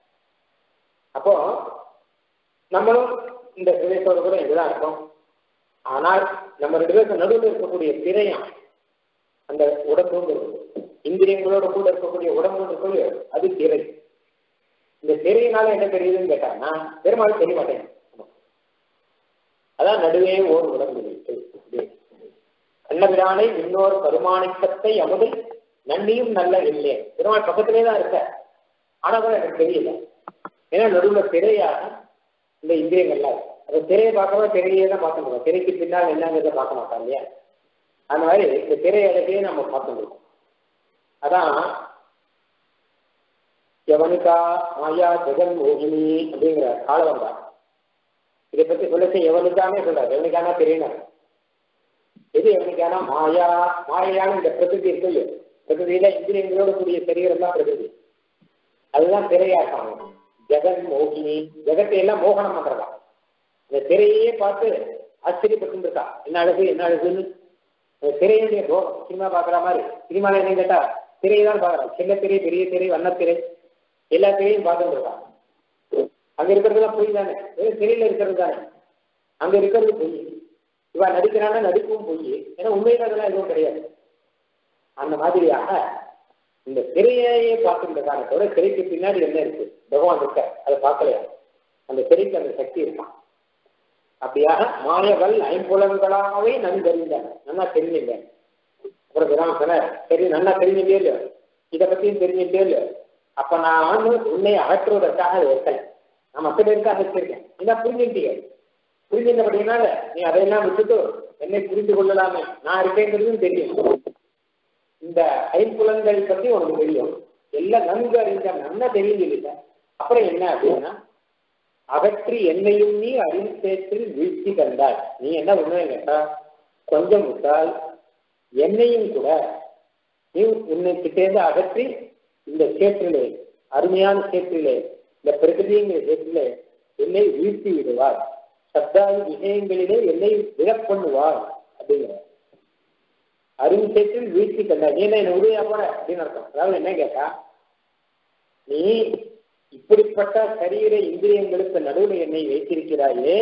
அப்போ நம்மளும் இந்த பிரதேசத்தோட கூட இதுதான் இருக்கும் ஆனால் நம்ம ரெண்டு பேருக்கு நடுவில் இருக்கக்கூடிய திரையம் அந்த உடம்புங்கிறது இந்திரியங்களோட கூட இருக்கக்கூடிய உடம்பு இருக்கக்கூடிய அது திரை இந்த திரையினால என்ன தெரியுதுன்னு கேட்டாங்கன்னா பெருமாள் தெரிய மாட்டேன் அதான் நடுவே ஓர் உடம்பு வைத்து கண்ணபிரானை இன்னொரு கருமாணிக்கத்தை அமுதை நன்னியும் நல்ல இல்லை பெருமாள் பக்கத்திலே தான் இருக்க ஆனா கூட எனக்கு தெரியல ஏன்னா நடுவில் திரையாக இந்த இந்திரியங்கள்லாம் இருக்கு அந்த திரையை பார்க்கறவ திரையே தான் பார்க்க முடியும் திரைக்கு பின்னால் என்னங்கிறத பார்க்க மாட்டான் இல்லையா அந்த மாதிரி இந்த திரை அழகையே நம்ம பார்த்துருக்கோம் அதான் யவனிகா மாயா ஜெகன் மோகினி அப்படிங்கிற காலம் தான் இதை பத்தி சொல்லச்சு எவனுக்கானே சொல்றாரு எவனுக்கானா தெரியணும் எது எவனுக்கானா மாயா மாயான இந்த பிரகிருதி இருக்கு இல்லையோ பிரகிருதியில இந்திரியங்களோட கூடிய சரீரம் தான் பிரகிருதி அதுதான் திரையாட்டம் ஜெகன் மோகினி ஜெகத்தை எல்லாம் மோகனம் பண்றதா இந்த திரையே பார்த்து ஆச்சரியப்பட்டு இருக்கா என்ன அழகு என்ன அழகுன்னு அந்த திரையுடைய போகம் சினிமா பார்க்குற மாதிரி சினிமாவில் என்ன கேட்டா திரையை தான் பார்க்குறான் சின்ன திரை பெரிய திரை வண்ணத்திரை எல்லா திரையும் பார்த்துட்டு இருக்கான் அங்க இருக்கிறதுலாம் பொய் தானே வெறும் திரையில இருக்கிறது தானே அங்க இருக்கிறது பொய் இவ நடிக்கிறான்னா நடிப்பும் பொய் ஏன்னா உண்மையில அதெல்லாம் எதுவும் கிடையாது அந்த மாதிரியாக இந்த திரையையே பார்த்துட்டு இருக்காங்க தவிர திரைக்கு பின்னாடி என்ன இருக்கு பகவான் இருக்க அதை பார்க்கலையா அந்த திரைக்கு அந்த சக்தி இருக்கான் அப்படியாக மாயவல் ஐம்புலன்களாகவே நன்கறிந்தார் நல்லா தெரிஞ்சுங்க அப்புறம் விராம சொன்னார் சரி நல்லா தெரிஞ்சுட்டே இல்லையோ இதை பத்தியும் தெரிஞ்சுட்டே இல்லையோ அப்ப நான் வந்து உன்னை அகற்றுவதற்காக அதை வைக்கல நான் மற்ற பேருக்காக வச்சிருக்கேன் நீங்க புரிஞ்சுட்டீங்க புரிஞ்சுட்டபடினால நீ அதையெல்லாம் விட்டுட்டு என்னை புரிந்து கொள்ளலாமே நான் இருக்கேங்கிறதும் தெரியும் இந்த ஐம்புலன்கள் பத்தி உனக்கு தெரியும் எல்லாம் நன்கு அறிஞ்ச நல்லா தெரியும் இல்லை அப்புறம் என்ன அப்படின்னா அகற்றி என்னையும் நீ அறிந்தேற்றில் வீழ்ச்சி கண்டாய் நீ என்ன உண்மை கேட்டா கொஞ்சம் விட்டால் என்னையும் கூட நீ உன்னை கிட்டேருந்து அகற்றி இந்த சேற்றிலே அருமையான சேற்றிலே இந்த பிரகிருதிங்கிற சேற்றிலே என்னை வீழ்த்தி விடுவார் சப்தாதி விஷயங்களிலே என்னை விழப்பண்ணுவார் அப்படிங்கிற அருண் சேற்றில் வீழ்ச்சி கண்டாய் நீ என்ன உதவியா போற அப்படின்னு அர்த்தம் அதாவது என்ன கேட்டா நீ இப்படிப்பட்ட சரீர இந்திரியங்களுக்கு நடுவில் என்னை வைத்திருக்கிறாயே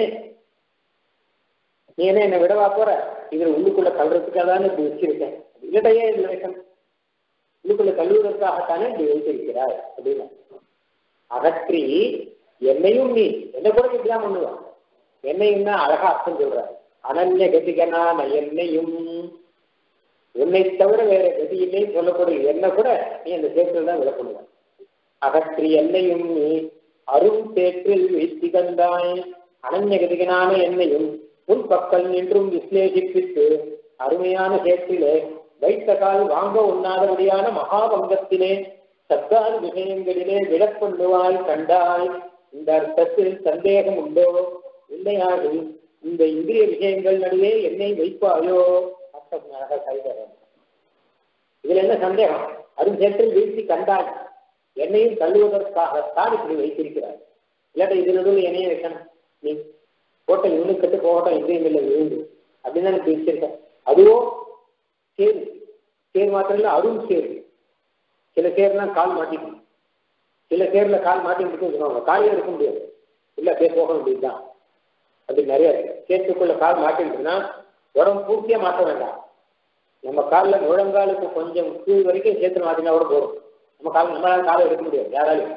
நீ என்ன என்னை விடவா போற இதுல உள்ளுக்குள்ள கல்றதுக்காக தானே இப்படி வச்சிருக்கேன் இல்லையே இல்லை உள்ளுக்குள்ள கல்லுவதற்காகத்தானே இப்படி வைத்திருக்கிறாய் அப்படின்னு அகற்றி என்னையும் நீ என்ன கூட இப்படிதான் பண்ணுவான் என்னையும் தான் அழகா அர்த்தம் சொல்ற அனன்ய கதிகனா என்னையும் உன்னை தவிர வேற கதியிலே சொல்லக்கூடிய என்ன கூட நீ அந்த சேர்த்துல தான் விளக்கணுவான் அகற்றி என்னையும் நீ அரும் சேற்றில் வைத்தி கண்டாய் அனன்யகதிகனான என்னையும் உன் பக்கல் நின்றும் விஸ்லேஷிப்பித்து அருமையான சேற்றிலே வைத்த கால் வாங்க உண்ணாதபடியான மகாபங்கத்திலே சத்தால் விஷயங்களிலே விடப்பண்ணுவாய் கண்டாய் இந்த அர்த்தத்தில் சந்தேகம் உண்டோ இல்லையாகும் இந்த இந்திரிய விஷயங்கள் நடுவே என்னை வைப்பாயோ அர்த்தம் அழகாக கைதரும் இதுல என்ன சந்தேகம் அரும் சேற்றில் வீழ்த்தி கண்டாய் என்னையும் தள்ளுவதற்காகத்தான் இப்படி வைத்திருக்கிறார் இல்லாட்ட இது நடுவில் என்னையும் வைக்கணும் நீ போட்ட இவனுக்கு கட்டு போகட்டும் இந்திரியங்கள்ல விழுந்து அப்படின்னு தான் வச்சிருக்கேன் அதுவோ சேரு சேர் மாத்திரம் இல்லை அரும் சேரு சில சேர்லாம் கால் மாட்டிக்கும் சில சேர்ல கால் மாட்டிக்கிட்டு சொல்லுவாங்க காலையில் இருக்க முடியாது இல்லை அப்படியே போக வேண்டியதுதான் அப்படி நிறைய இருக்கு சேத்துக்குள்ள கால் மாட்டிக்கிட்டுனா உடம்பு பூர்த்தியா மாற்ற வேண்டாம் நம்ம காலில் முழங்காலுக்கு கொஞ்சம் கீழ் வரைக்கும் சேர்த்து மாட்டினா கூட போதும் நம்ம காலம் நம்மளால காலை எடுக்க முடியாது யாராலையும்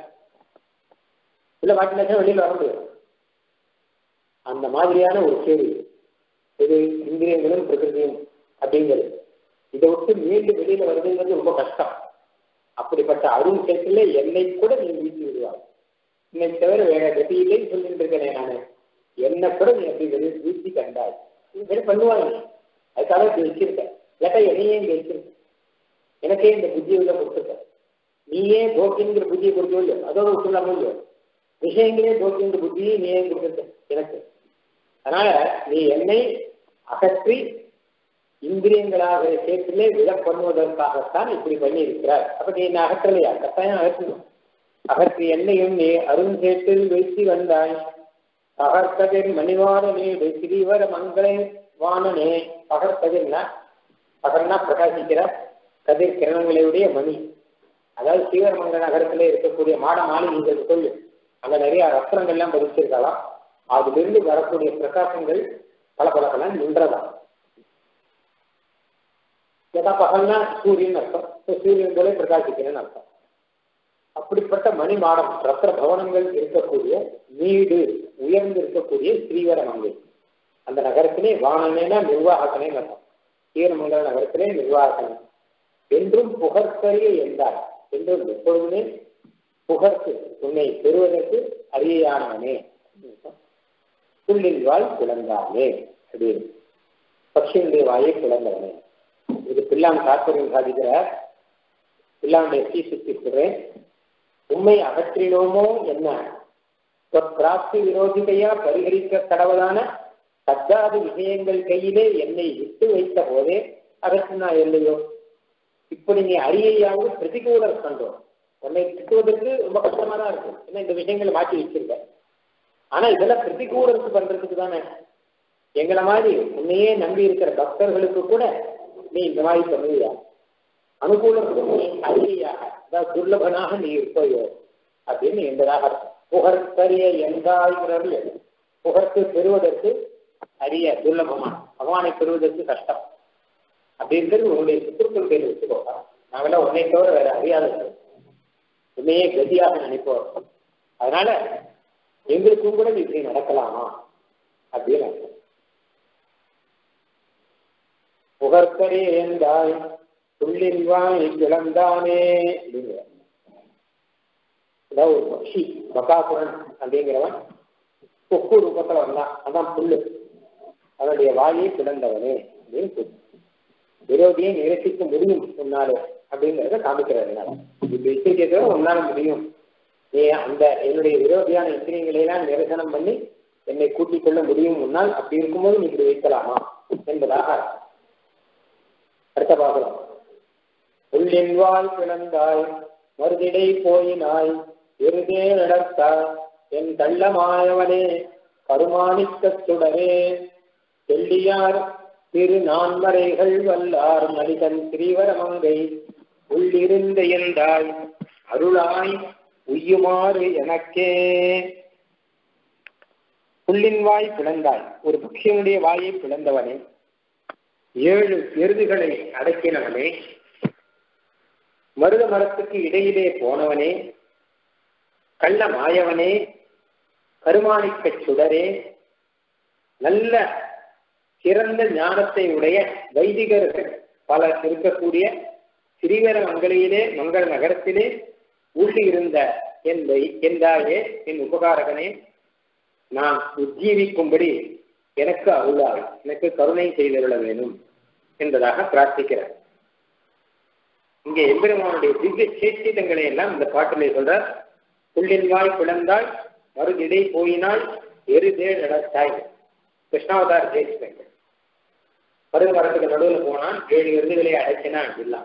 உள்ள மாட்டினாச்சும் வெளியில் வர முடியாது அந்த மாதிரியான ஒரு கேள்வி இது இந்திரியங்களும் பிரகிருதியும் அப்படிங்கிறது இதை விட்டு மீண்டு வெளியில வருதுங்கிறது ரொம்ப கஷ்டம் அப்படிப்பட்ட அருண் சேர்த்துல என்னை கூட நீ வீழ்த்தி விடுவார் என்னை தவிர வேற கதியிலே சொல்லிட்டு இருக்கேன் நான் என்ன கூட நீ அப்படி வெளியே வீழ்த்தி கண்டாய் இது பண்ணுவாங்க அதுக்காக இப்படி வச்சிருக்கேன் இல்லாட்டா என்னையே இங்க வச்சிருக்கேன் எனக்கே இந்த புத்தியை உள்ள கொடுத்துருக்கேன் நீயே போக்கிங்கிற புத்தியை கொடுக்கவே இல்லையோ அதோட விட்டுலாமோ இல்லையோ விஷயங்களே போக்கிங்கிற புத்தியை நீயே கொடுத்துருக்க எனக்கு அதனால நீ என்னை அகற்றி இந்திரியங்களாக சேர்த்திலே விழ பண்ணுவதற்காகத்தான் இப்படி பண்ணி இருக்கிறார் அப்ப நீ என்ன அகற்றலையா கட்டாயம் அகற்றணும் அகற்றி என்னையும் நீ அருண் சேற்றில் வைத்து வந்தாய் பகற்கதிர் மணிவாரனே ஸ்ரீவர மங்களே வானனே பகற்கதிர்னா பகர்னா பிரகாசிக்கிற கதிர் கிரணங்களுடைய மணி அதாவது ஸ்ரீவரமங்கல நகரத்துல இருக்கக்கூடிய மாட மாளிகைகள் சொல்லு அங்க நிறைய ரத்னங்கள்லாம் பதிச்சிருக்கலாம் அதிலிருந்து வரக்கூடிய பிரகாசங்கள் பல பல பல நின்றதா ஏதா பகல்னா சூரியன் அர்த்தம் சூரியன் போல பிரகாசிக்கிறேன்னு அர்த்தம் அப்படிப்பட்ட மணி மாடம் ரத்ன பவனங்கள் இருக்கக்கூடிய வீடு உயர்ந்து இருக்கக்கூடிய ஸ்ரீவரமங்கை அந்த நகரத்திலே வாணனேனா நிர்வாகனே அர்த்தம் ஈரமங்கல நகரத்திலே நிர்வாகனே என்றும் புகழ்கரிய என்றார் என்றும் எப்பொழுதுமே புகழ்க்கு உன்னை பெறுவதற்கு அரியயானவனே புள்ளின் வாய் குழந்தானே அப்படின்னு பக்ஷியுடைய வாயை குழந்தவனே இது பிள்ளான் தாற்பயம் சாதிக்கிறார் பிள்ளானுடைய சீசுத்தி சொல்றேன் உண்மை அகற்றினோமோ என்ன பிராப்தி விரோதிதையா பரிகரிக்க கடவுளான சத்தாது விஷயங்கள் கையிலே என்னை விட்டு வைத்த போதே அகற்றினா இல்லையோ இப்படி நீ அரியையாவது பிரதிகூலர் கண்டோம் உன்னை திட்டுவதற்கு ரொம்ப கஷ்டமா தான் இருக்கும் ஏன்னா இந்த விஷயங்களை மாற்றி வச்சிருக்க ஆனா இதெல்லாம் பிரதிகூலருக்கு பண்றதுக்கு தானே எங்களை மாதிரி உன்னையே நம்பி இருக்கிற பக்தர்களுக்கு கூட நீ இந்த மாதிரி பண்ணுவியா அனுகூலத்துக்கு நீ அரியையாக அதாவது துர்லபனாக நீ இருப்பையோ அப்படின்னு என்பதாக அர்த்தம் புகழ்கரிய எங்காய்கிறது புகழ்த்து பெறுவதற்கு அரிய துர்லபமான பகவானை பெறுவதற்கு கஷ்டம் அப்படின்றது உன்னுடைய சுற்றுக்குள் பேர் வச்சுக்கோ நாங்களாம் உன்னை தவிர வேற அறியாதவர்கள் உன்னையே கதியாக நினைப்போம் அதனால எங்களுக்கும் கூட இப்படி நடக்கலாமா அப்படின்னு அர்த்தம் புகழ்கரே என்றாய் புள்ளின் வாய் கிளந்தானே அப்படிங்கிற அதாவது ஒரு பக்ஷி பகாசுரன் அப்படிங்கிறவன் கொக்கு ரூபத்துல வந்தான் அதான் புல்லு அவனுடைய வாயை பிளந்தவனே அப்படின்னு சொல்லு விரோதியை நிரசிக்க முடியும் உன்னால அப்படிங்கிறத காமிக்கிறாரு இப்படி வச்சிருக்கிறத உன்னால முடியும் நீ அந்த என்னுடைய விரோதியான இந்திரியங்களை எல்லாம் நிரசனம் பண்ணி என்னை கூட்டிக் கொள்ள முடியும் முன்னால் அப்படி இருக்கும்போது நீ இப்படி வைக்கலாமா என்பதாக அடுத்த பார்க்கலாம் உள்ளின் வாய் பிளந்தாய் மறுதிடை போயினாய் இருதே நடத்தாய் என் கள்ளமாயவனே கருமாணிக்கச் சுடரே செல்லியார் திரு நான்மறைகள் வல்லார் மனிதன் ஸ்ரீவரமங்கை உள்ளிருந்த எந்தாய் அருளாய் உய்யுமாறு எனக்கே புள்ளின் வாய் பிளந்தாய் ஒரு பக்ஷியனுடைய வாயை பிளந்தவனே ஏழு எருதுகளை அடக்கினவனே மருத மரத்துக்கு இடையிலே போனவனே கள்ள மாயவனே கருமாணிக்க சுடரே நல்ல சிறந்த ஞானத்தை உடைய வைதிகர்கள் பலர் இருக்கக்கூடிய ஸ்ரீவர மங்களையிலே மங்கள நகரத்திலே ஊட்டி இருந்த என் எந்தாயே என் உபகாரகனே நான் உஜ்ஜீவிக்கும்படி எனக்கு அருளாய் எனக்கு கருணை செய்திருள வேணும் என்பதாக பிரார்த்திக்கிறார் இங்கே எம்பெருமானுடைய திவ்ய சேஷ்டிதங்களை எல்லாம் இந்த பாட்டிலே சொல்றார் புள்ளின் வாய் பிளந்தாய் மறுதிடை போயினாய் எருதே நடத்தாய் கிருஷ்ணாவதார ஜெயிச்சுங்க மருது மரத்துக்கு நடுவில் போனான் ஏழு எருதுகளை அடைச்சினான் எல்லாம்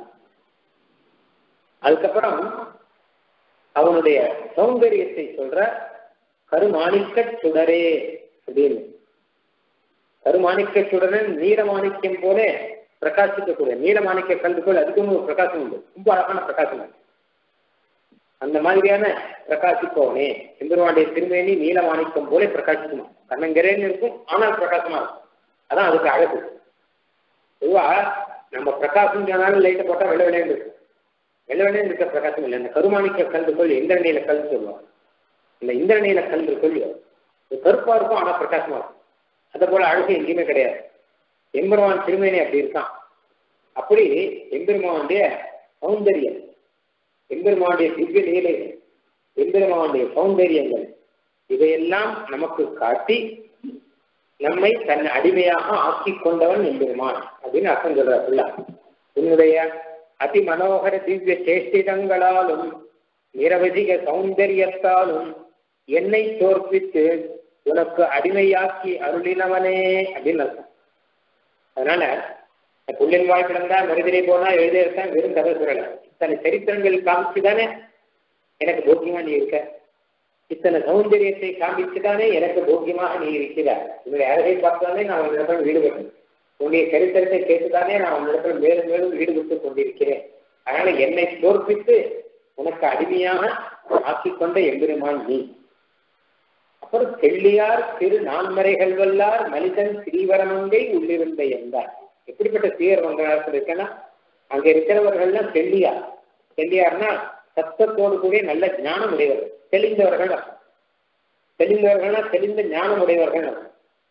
அதுக்கப்புறம் அவனுடைய சௌந்தரியத்தை சொல்ற கருமாணிக்க சுடரே அப்படின்னு கருமாணிக்க சுடரன் நீலமாணிக்கம் போல பிரகாசிக்கக்கூடிய நீலமாணிக்க கல்வி போல அதுக்கும் ஒரு பிரகாசம் உண்டு ரொம்ப அழகான பிரகாசம் உண்டு அந்த மாதிரியான பிரகாசிப்பவனே எம்பெருமானுடைய திருமேனி நீலமாணிக்கம் போல பிரகாசிக்குமா கண்ணங்கரேன்னு இருக்கும் ஆனால் பிரகாசமா இருக்கும் அதான் அதுக்கு அழகு பொதுவா நம்ம பிரகாசம் சொன்னாலும் லைட்டை போட்டா வெள்ள வெள்ளையன்னு இருக்கும் வெள்ள வெள்ளையன்னு இருக்க பிரகாசம் இல்லை இந்த கருமாணிக்க கல் கொள் இந்திரநீல கல் சொல்லுவாங்க இந்த இந்திரநீல கல் கொள் இது கருப்பா இருக்கும் ஆனா பிரகாசமா இருக்கும் அதை போல அழகு எங்கேயுமே கிடையாது எம்பெருமான் திருமேனி அப்படி இருக்கான் அப்படி எம்பெருமானுடைய சௌந்தரியம் எம்பெருமானுடைய திவ்ய லீலைகள் எம்பெருமானுடைய சௌந்தரியங்கள் இதையெல்லாம் நமக்கு காட்டி நம்மை தன் அடிமையாக ஆக்கி கொண்டவன் எம்பெருமான் அப்படின்னு அர்த்தம் சொல்றாருல்ல உன்னுடைய அதி மனோகர திவ்ய சேஷ்டிதங்களாலும் நிரவதிக சௌந்தரியத்தாலும் என்னை தோற்பித்து உனக்கு அடிமையாக்கி அருளினவனே அப்படின்னு அர்த்தம் அதனால புள்ளின் வாய் கிடந்தா மருதிரை போனா எழுத இருக்கேன் வெறும் கதை சொல்லல இத்தனை சரித்திரங்கள் காமிச்சுதானே எனக்கு போக்கியமா நீ இருக்க இத்தனை சௌந்தரியத்தை காண்பிச்சுதானே எனக்கு போக்கியமாக நீ இருக்கிறார் உன்னுடைய அழகை பார்த்துதானே நான் உன்னிடத்தில் ஈடுபட்டேன் உன்னுடைய சரித்திரத்தை கேட்டுதானே நான் உன்னிடத்தில் மேலும் மேலும் ஈடுபட்டு கொண்டிருக்கிறேன் அதனால என்னை தோற்பித்து உனக்கு அடிமையாக ஆக்கிக்கொண்ட எம்பெருமான் நீ அப்புறம் தெள்ளியார் திரு நான்மறைகள் வல்லார் மனிதன் ஸ்ரீவரமங்கை உள்ளிருந்த என்றார் எப்படிப்பட்ட ஸ்ரீவரமங்கலத்தில் இருக்கேன்னா அங்க இருக்கிறவர்கள்லாம் தெள்ளியார் தெள்ளியார்னா சத்தத்தோடு கூடிய நல்ல ஞானம் உடையவர்கள் தெளிந்தவர்கள் தெளிந்தவர்கள்னா தெளிந்த ஞானம் உடையவர்கள்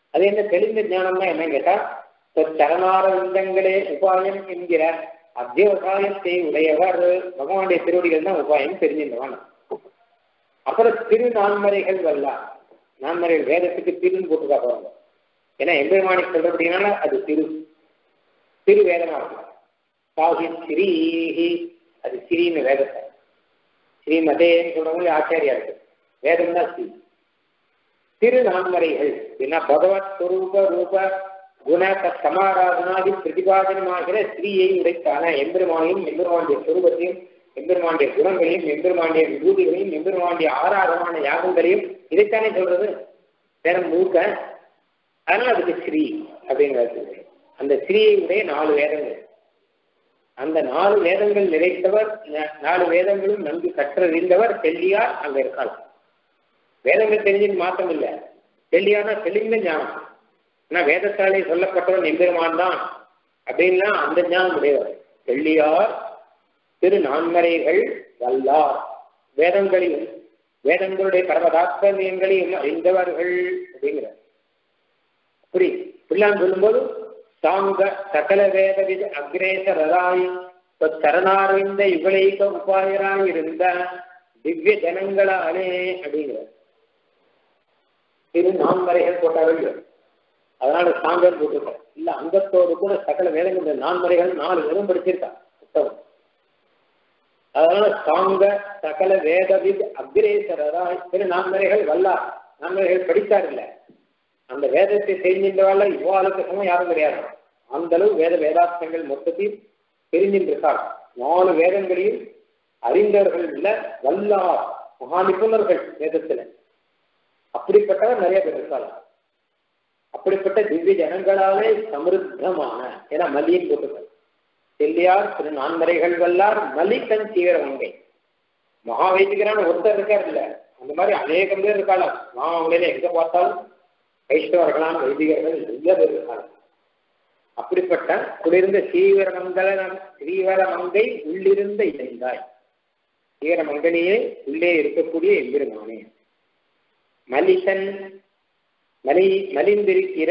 அது என்ன தெளிந்த ஞானம்னா என்ன கேட்டா சரணாரவிந்தங்களே உபாயம் என்கிற அத்தியவசாயத்தை உடையவர் பகவானுடைய திருவடிகள் தான் உபாயம் தெரிஞ்சிருந்தவன் அப்புறம் திரு நான்மறைகள் வல்லாம் நான்மறைகள் வேதத்துக்கு திருன்னு போட்டுக்கா பாருங்க ஏன்னா எம்பெருமானி சொல்றபடினால அது திரு திரு வேதமா இருக்கும் சாஹி ஸ்ரீஹி அது ஸ்ரீன்னு வேதத்தை ஸ்ரீமதேன்னு சொல்றவங்க ஆச்சாரியா இருக்கு வேதம் தான் ஸ்ரீ திரு நான்மறைகள் என்ன பகவத் ஸ்வரூப ரூப குண சமாராதனாதி பிரதிபாதனமாகிற ஸ்ரீயை உடைத்தான எம்பெருமானையும் எம்பெருமானுடைய சுரூபத்தையும் எம்பெருமானுடைய குணங்களையும் எம்பெருமானுடைய விபூதிகளையும் எம்பெருமானுடைய ஆராதமான யாகங்களையும் இதைத்தானே சொல்றது வேதம் முழுக்க அதனால அதுக்கு ஸ்ரீ அப்படிங்கிறது அந்த ஸ்ரீயை உடைய நாலு வேதங்கள் அந்த நாலு வேதங்கள் நிறைத்தவர் நாலு வேதங்களும் நன்கு கற்றறிந்தவர் தெல்லியார் அங்க இருக்கலாம் வேதங்கள் தெரிஞ்சது மாற்றம் இல்லை தெல்லியானா தெளிந்த ஞானம் ஆனா வேதத்தாலே சொல்லப்பட்டவன் எம்பெருமான் தான் அப்படின்னா அந்த ஞானம் உடையவர் தெள்ளியார் திரு நான்மறைகள் வல்லார் வேதங்களையும் வேதங்களுடைய பரமதாத்மரியங்களையும் அறிந்தவர்கள் அப்படிங்கிறார் புரி இப்படிலாம் சொல்லும்போது தாங்க சகல வேதவித அக்ரேசரராய் சரணார்ந்த இவளைக உபாயராய் இருந்த திவ்ய ஜனங்களாலே அப்படிங்கிறார் திரு நான்மறைகள் போட்டார்கள் அதனால சாங்கர் போட்டிருக்கார் இல்ல அங்கத்தோடு கூட சகல வேதங்கள் நான்மறைகள் நாலு வேதம் படிச்சிருக்கா புத்தகம் அதனால சாங்க சகல வேதவித் அக்ரேசரராய் திரு நான்மறைகள் வல்லார் நான்மறைகள் படித்தார் இல்ல அந்த வேதத்தை தெரிஞ்சின்றவாள் இவ்வாளுக்கு சமம் யாரும் கிடையாது அந்த அளவு வேத வேதார்த்தங்கள் மொத்தத்தையும் தெரிஞ்சின்றிருக்கார் நாலு வேதங்களையும் அறிந்தவர்கள் இல்ல வல்லார் மகா நிபுணர்கள் வேதத்துல அப்படிப்பட்டவர் நிறைய பேர் இருக்காங்க அப்படிப்பட்ட திவ்ய ஜனங்களாலே சமிருத்தமான ஏன்னா மல்லியின் போட்டுக்கள் செல்லியார் திரு நான்மறைகள் வல்லார் மலிக்கன் தீவிர வங்கை மகா வைதிகரான ஒருத்தர் இருக்கார் இல்ல அந்த மாதிரி அநேகம் பேர் இருக்காளாம் மகாவங்களில எங்க பார்த்தாலும் வைஷ்ணவர்களான வைதிகர்கள் நிறைய பேர் இருக்காங்க அப்படிப்பட்ட குளிர்ந்த சீவரமங்கல ஸ்ரீவரமங்கை உள்ளிருந்த இணைந்தாய் சீவரமங்கலியே உள்ளே இருக்கக்கூடிய எம்பெருமானே மலிசன் மலி மலிந்திருக்கிற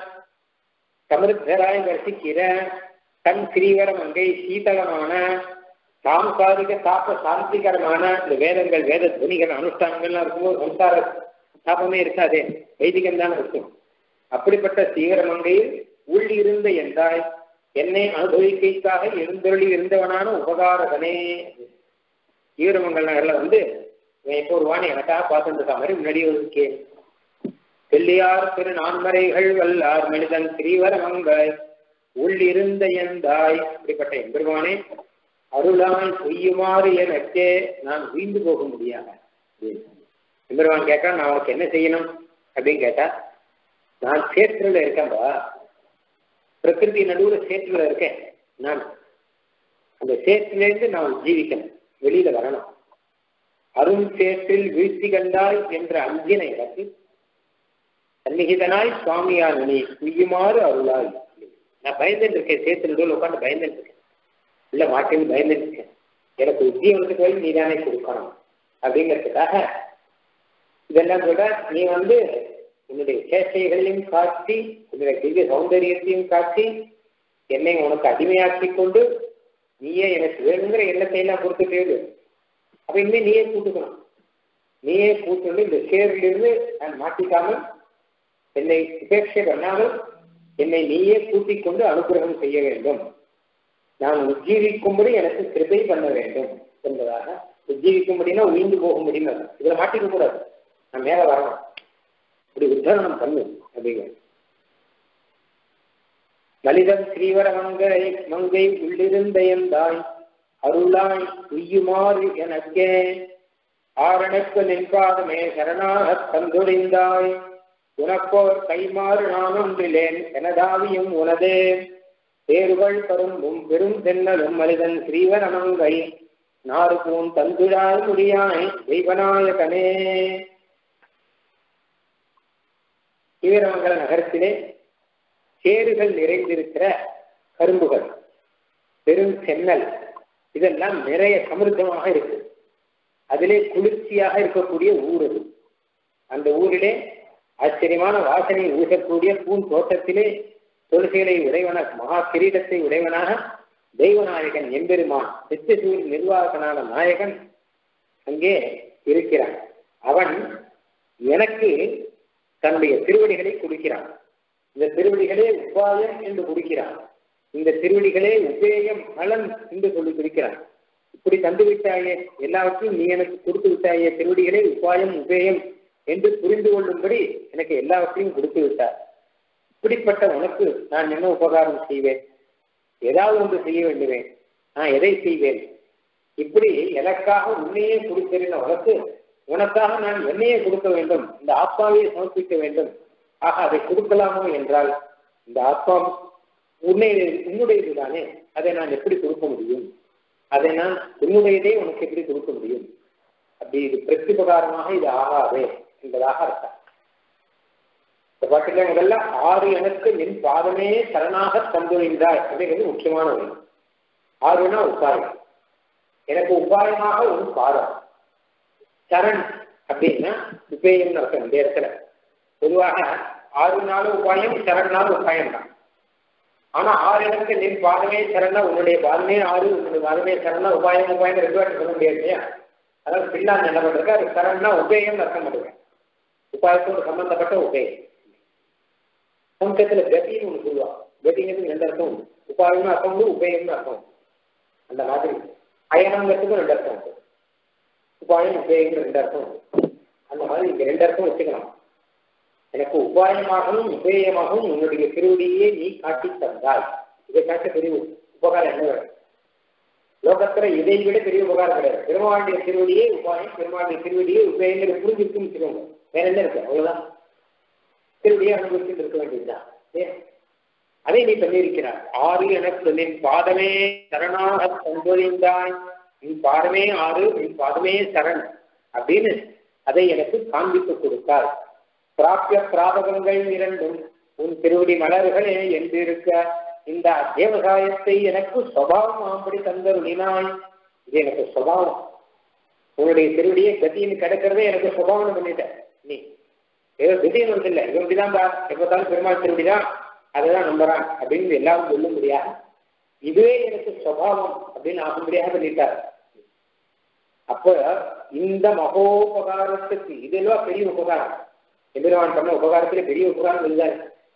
சமிருத்தராய் வசிக்கிற தன் ஸ்ரீவரம் அங்கை சீதளமான சாம்சாரிக தாப்ப சாந்திகரமான இந்த வேதங்கள் வேத துணிகள் அனுஷ்டானங்கள்லாம் இருக்கும்போது சம்சார தாபமே இருக்காதே வைதிகம் தான் இருக்கும் அப்படிப்பட்ட சீவரமங்கையில் உள்ளிருந்த எந்தாய் என்னை அனுபவிக்கைக்காக எழுந்தருளி இருந்தவனான உபகாரகனே ஈரமங்கல் நகர்ல வந்து இவன் எப்போ ஒரு வாணி எனக்காக பார்த்துட்டு இருக்கா மாதிரி முன்னாடி இருக்கேன் வெள்ளியார் திரு நான்மறைகள் வல்லார் மனிதன் ஸ்ரீவரமங்காய் உள்ளிருந்த எந்தாய் இப்படிப்பட்ட எம்பெருமானே அருளாய் செய்யுமாறு எனக்கே நான் வீழ்ந்து போக முடியாது எம்பெருமான் கேட்டா நான் உனக்கு என்ன செய்யணும் அப்படின்னு கேட்டா நான் சேற்றுல இருக்கேன்பா பிரகிருதி நடுவில் சேற்றுல இருக்கேன் நான் அந்த சேற்றிலிருந்து நான் ஜீவிக்கணும் வெளியில வரணும் அருண் சேற்றில் வீழ்ச்சி கண்டாய் என்ற அஞ்சினை எனக்கு சந்நிகிதனாய் சுவாமியான நீ குய்யுமாறு அருளாய் நான் பயந்துட்டு இருக்கேன் சேத்துல நடுவில் உட்காந்து பயந்துட்டு இருக்கேன் இல்ல மாட்டேன்னு பயந்துட்டு இருக்கேன் எனக்கு உத்தியோகத்துக்கு போய் நீ தானே கொடுக்கணும் அப்படிங்கிறதுக்காக இதெல்லாம் கூட நீ வந்து உன்னுடைய சேஷ்டைகளையும் காட்டி உன்னுடைய திவ்ய சௌந்தரியத்தையும் காட்டி என்னை உனக்கு அடிமையாக்கி கொண்டு நீயே எனக்கு வேணுங்கிற எண்ணத்தை எல்லாம் கொடுத்துட்டே அப்ப இனிமே நீயே கூட்டுக்கணும் நீயே கூட்டு இந்த சேரிலிருந்து நான் மாட்டிக்காமல் என்னை உபேட்சை பண்ணாமல் என்னை நீயே கூட்டிக் கொண்டு அனுகிரகம் செய்ய வேண்டும் நான் உஜ்ஜீவிக்கும்படி எனக்கு கிருபை பண்ண வேண்டும் என்பதாக உஜ்ஜீவிக்கும்படினா உயிர்ந்து போக முடியும் இதுல மாட்டிக்க கூடாது நான் மேல வரணும் இப்படி உத்தரணம் பண்ணு அப்படிங்கிற லலிதம் ஸ்ரீவர மங்கை மங்கை உள்ளிருந்த எந்தாய் அருளாய் உய்யுமாறு எனக்கே ஆரணக்கு நின்பாதமே சரணாக தந்துரிந்தாய் உனக்கோர் கைமாறு நான் ஒன்றிலேன் எனதாவியும் உனதே தேர்வுகள் கரும்பும் பெரும் தென்னலும் மனிதன் ஸ்ரீவரமங்கை நாறு பூன் தந்துழாய் முடியாய் தெய்வநாயகனே ஸ்ரீவரமங்கல நகரத்திலே சேறுகள் நிறைந்திருக்கிற கரும்புகள் பெரும் சென்னல் இதெல்லாம் நிறைய சமிருத்தமாக இருக்கு அதிலே குளிர்ச்சியாக இருக்கக்கூடிய ஊர் அது அந்த ஊரிலே ஆச்சரியமான வாசனை ஊசக்கூடிய பூன் தோட்டத்திலே துளசிகளை உடையவன மகா கிரீடத்தை உடையவனாக தெய்வநாயகன் எம்பெருமான் நித்தியசூர் நிர்வாகனான நாயகன் அங்கே இருக்கிறான் அவன் எனக்கு தன்னுடைய திருவடிகளை கொடுக்கிறான் இந்த திருவடிகளே உபாயம் என்று கொடுக்கிறான் இந்த திருவடிகளே உபேயம் பலன் என்று சொல்லி கொடுக்கிறான் இப்படி தந்து விட்டாயே எல்லாவற்றையும் நீ எனக்கு கொடுத்து விட்டாயே திருவடிகளே உபாயம் உபேயம் என்று புரிந்து கொள்ளும்படி எனக்கு எல்லாவற்றையும் கொடுத்து விட்டார் இப்படிப்பட்ட உனக்கு நான் என்ன உபகாரம் செய்வேன் ஏதாவது ஒன்று செய்ய வேண்டுவேன் நான் எதை செய்வேன் இப்படி எனக்காக உன்னையே கொடுக்கிறேன் உனக்கு உனக்காக நான் என்னையே கொடுக்க வேண்டும் இந்த ஆத்மாவையே சமர்ப்பிக்க வேண்டும் ஆக அதை கொடுக்கலாமோ என்றால் இந்த ஆத்மா உன்னை உன்னுடையது தானே அதை நான் எப்படி கொடுக்க முடியும் அதை நான் உன்னுடையதே உனக்கு எப்படி கொடுக்க முடியும் அப்படி இது பிரத்யுபகாரமாக இது ஆகாதே என்பதாக அர்த்தம் இந்த பாட்டில முதல்ல ஆறு எனக்கு என் பாதமே சரணாக தந்துழிந்தாய் அப்படிங்கிறது முக்கியமான ஒன்று ஆறுனா உபாயம் எனக்கு உபாயமாக ஒரு பாதம் சரண் அப்படின்னா உபேயம்னு அர்த்தம் இந்த இடத்துல பொதுவாக ஆறு நாள் உபாயம் சரண் நாள் உபாயம் தான் ஆனா ஆறு எனக்கு நின் பாதமே சரணா உன்னுடைய பாதமே ஆறு உன்னுடைய பாதமே சரணா உபாயம் உபாயம் ரெண்டு வாட்டி சொல்ல முடியாது இல்லையா அதாவது பின்னான் என்ன பண்றது அது சரண்னா உபேயம் அர்த்தம் பண்ணுவேன் உபாயத்தோடு சம்பந்தப்பட்ட உபேயம் சமூகத்துல கதின்னு ஒன்று சொல்லுவாங்க கதிங்கிறது ரெண்டு அர்த்தம் உண்டு உபாயம்னு அர்த்தம் உண்டு உபேயம்னு அர்த்தம் உண்டு அந்த மாதிரி அயனங்கிறதுக்கும் ரெண்டு அர்த்தம் உண்டு உபாயம் உபேயம் ரெண்டு அர்த்தம் உண்டு அந்த மாதிரி இங்க ரெண்டு அர்த்தம் வச்சுக்கலாம் எனக்கு உபாயமாகவும் உபேயமாகவும் உன்னுடைய திருவடியே நீ காட்டி தந்தாய் இதை காட்ட பெரிய உபகாரம் என்ன வேணும் லோகத்துல இதை விட பெரிய உபகாரம் கிடையாது பெருமாளுடைய திருவடியே உபாயம் பெருமாளுடைய திருவடியே உபயங்கிற புரிஞ்சிருக்கும் வச்சுக்கோங்க வேற என்ன இருக்கு அவ்வளவுதான் திருவடியை அனுபவிச்சுட்டு இருக்க வேண்டியதுதான் ஏன் அதை நீ பண்ணியிருக்கிறார் ஆறு எனக்கு நின் பாதமே சரணாக தந்தொழிந்தாய் நின் பாதமே ஆறு நின் பாதமே சரண் அப்படின்னு அதை எனக்கு காண்பித்து கொடுத்தார் பிராபிய பிராபகங்கள் இரண்டும் உன் திருவடி மலர்களே என்றிருக்க இந்த தேவசாயத்தை எனக்கு சுவாவம் ஆம்படி தந்தருளினாய் இது எனக்கு சுவாவம் உன்னுடைய திருவடியை கத்தின்னு கிடக்கிறதே எனக்கு சுபாவம் பண்ணிட்டேன் நீ ஏதோ திடீர்னு வந்து இல்லை இவன் இப்படிதான் பா எப்போதாலும் பெருமாள் திருவடி தான் அதை தான் நம்புறான் அப்படின்னு எல்லாரும் சொல்ல முடியாது இதுவே எனக்கு சுவாவம் அப்படின்னு ஆகும்படியாக பண்ணிட்டார் அப்ப இந்த மகோபகாரத்துக்கு இதெல்லாம் பெரிய உபகாரம் எதிர்வான் பண்ண உபகாரத்துல பெரிய உபகாரம் இதுதான்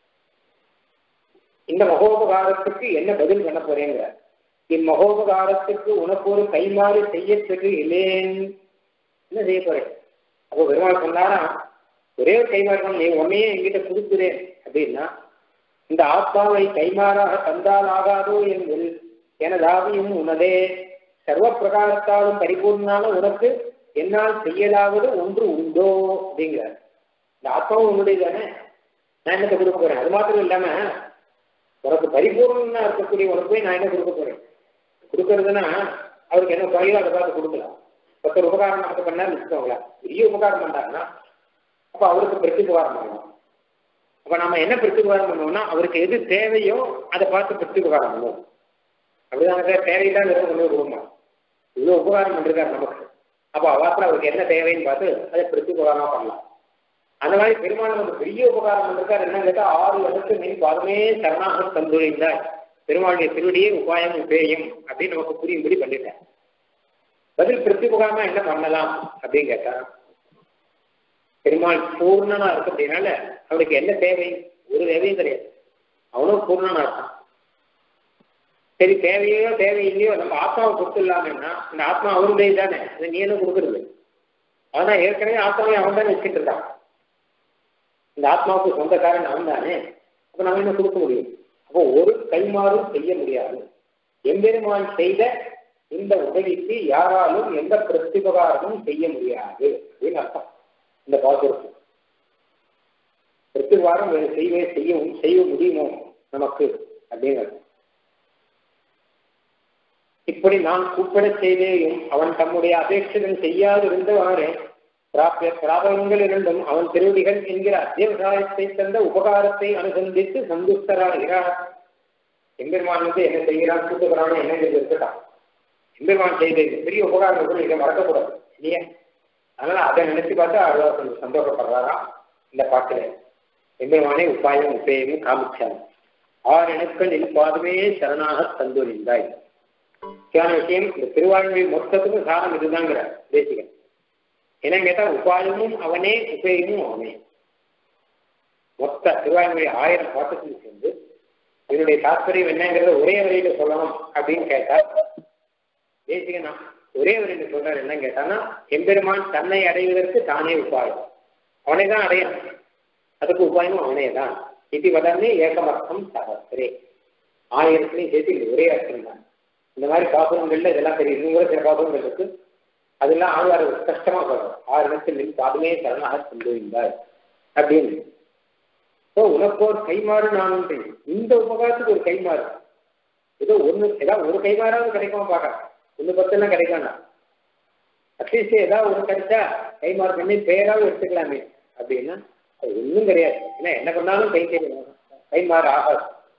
இந்த மகோபகாரத்துக்கு என்ன பதில் பண்ண போறேங்கிற இம்மகோபகாரத்துக்கு உனக்கு ஒரு கைமாறு செய்ய பெற்று இல்லேன் என்ன செய்ய போறேன் அப்போ பெருமாள் சொன்னாரா ஒரே ஒரு கைமாறு நீ உன்னையே என்கிட்ட கொடுக்குறேன் அப்படின்னா இந்த ஆத்மாவை கைமாறாக தந்தால் ஆகாதோ என்பதில் எனதாவியும் உனதே சர்வ பிரகாரத்தாலும் பரிபூர்ணனான உனக்கு என்னால் செய்யலாவது ஒன்று உண்டோ அப்படிங்கிறார் இந்த ஆத்மாவும் உன்னுடைய தானே நான் என்னத்தை கொடுக்க போறேன் அது மாத்திரம் இல்லாம உனக்கு பரிபூர்ணமா இருக்கக்கூடிய உனக்கு போய் நான் என்ன கொடுக்க போறேன் கொடுக்கறதுன்னா அவருக்கு என்ன குறையோ அதை பார்த்து கொடுக்கலாம் ஒருத்தர் உபகாரம் நமக்கு பண்ணாரு வச்சுக்கோங்களேன் பெரிய உபகாரம் பண்ணாருன்னா அப்ப அவருக்கு பிரதி உபகாரம் பண்ணணும் அப்ப நம்ம என்ன பிரதி உபகாரம் பண்ணுவோம்னா அவருக்கு எது தேவையோ அதை பார்த்து பிரதி உபகாரம் பண்ணுவோம் அப்படிதான் தேவையில்லாத எதுவும் கொண்டு கொடுமா இவ்வளவு உபகாரம் பண்ணிருக்காரு நமக்கு அப்போ அவாத்துல அவருக்கு என்ன தேவைன்னு பார்த்து அதை பிரதி உபகாரமா பண்ணலாம் அந்த மாதிரி பெருமாள் நமக்கு பெரிய உபகாரம் பண்ணிருக்காரு என்ன கேட்டா ஆறு வருஷத்துக்கு நீ பாதமே சரணாக தந்துழிந்தாய் பெருமாளுடைய திருவடியே உபாயம் உபேயம் அப்படின்னு நமக்கு புரியும்படி பண்ணிட்டேன் பதில் பிரதி உபகாரமா என்ன பண்ணலாம் அப்படின்னு கேட்டா பெருமாள் பூர்ணனா இருக்கு அப்படின்னால அவனுக்கு என்ன தேவை ஒரு தேவையும் கிடையாது அவனும் பூர்ணனா இருக்கான் சரி தேவையோ தேவையில்லையோ நம்ம ஆத்மாவை கொடுத்துடலாமேன்னா இந்த ஆத்மா அவருடைய தானே அதை நீ என்ன கொடுக்குறது ஆனா ஏற்கனவே ஆத்மாவை அவன் தான் வச்சுட்டு இருக்கான் இந்த ஆத்மாவுக்கு சொந்தக்காரன் அவன் தானே அப்ப நம்ம என்ன கொடுக்க முடியும் அப்போ ஒரு கைமாறும் செய்ய முடியாது எம்பெருமான் செய்த இந்த உதவிக்கு யாராலும் எந்த பிரத்யுபகாரமும் செய்ய முடியாது அப்படின்னு அர்த்தம் இந்த பாசுரத்து பிரத்யுபகாரம் வேறு செய்வே செய்ய செய்ய முடியுமோ நமக்கு அப்படின்னு அர்த்தம் இப்படி நான் கூப்பிட செய்தேயும் அவன் தம்முடைய அபேட்சகன் செய்யாது இருந்தவாறே பிராபிய பிராபகங்கள் இரண்டும் அவன் திருவடிகள் என்கிற அத்தியவசாயத்தை தந்த உபகாரத்தை அனுசந்தித்து சந்துஷ்டராகிறார் எம்பெருமான் வந்து என்ன செய்கிறான் கூட்டுகிறான் என்ன இருக்கட்டான் எம்பெருமான் செய்த பெரிய உபகாரம் கூட இதை மறக்கக்கூடாது இல்லையா அதனால அதை நினைச்சு பார்த்து அவ்வளோ கொஞ்சம் சந்தோஷப்படுறாராம் இந்த பாட்டுல எம்பெருமானே உபாயம் உபேயமும் காமிச்சாங்க ஆறு இணக்கள் என் பாதமே சரணாக தந்துரிந்தாய் முக்கியமான விஷயம் இந்த திருவாழ்மொழி மொத்தத்துக்கும் சாரம் இதுதாங்கிற தேசிகன் என்ன கேட்டா உபாயமும் அவனே உபேயமும் அவனே மொத்த திருவாய்மொழி ஆயிரம் பாட்டுக்கும் சேர்ந்து இதனுடைய தாற்பயம் என்னங்கிறத ஒரே வரையில சொல்லணும் அப்படின்னு கேட்டா தேசிகனா ஒரே வரையில சொல்றாரு என்ன கேட்டான்னா எம்பெருமான் தன்னை அடைவதற்கு தானே உபாயம் அவனை தான் அடையணும் அதுக்கு உபாயமும் அவனே தான் இது வதமே ஏகமர்த்தம் சகஸ்திரே ஆயிரத்துலையும் சேர்த்து இது ஒரே அர்த்தம் தான் இந்த மாதிரி பாசுரங்கள்ல இதெல்லாம் தெரியும் இன்னும் கூட சில பாசுரங்கள் இருக்கு அதெல்லாம் ஆழ்வார் கஷ்டமா சொல்றோம் ஆறு இடத்தில் நின் பாதுமே சரணாக கொண்டு வந்தார் அப்படின்னு ஸோ உனக்கு ஒரு கைமாறு நான் உண்டு இந்த உபகாரத்துக்கு ஒரு கைமாறு ஏதோ ஒன்று ஏதாவது ஒரு கைமாறாவது கிடைக்காம பார்க்கறேன் ஒன்று பத்தெல்லாம் கிடைக்காண்டா அட்லீஸ்ட் ஏதாவது ஒரு கிடைச்சா கைமாறு பண்ணி பேராவது எடுத்துக்கலாமே அப்படின்னா அது ஒன்றும் கிடையாது ஏன்னா என்ன பண்ணாலும் கை தெரியும் கைமாறு ஆகாது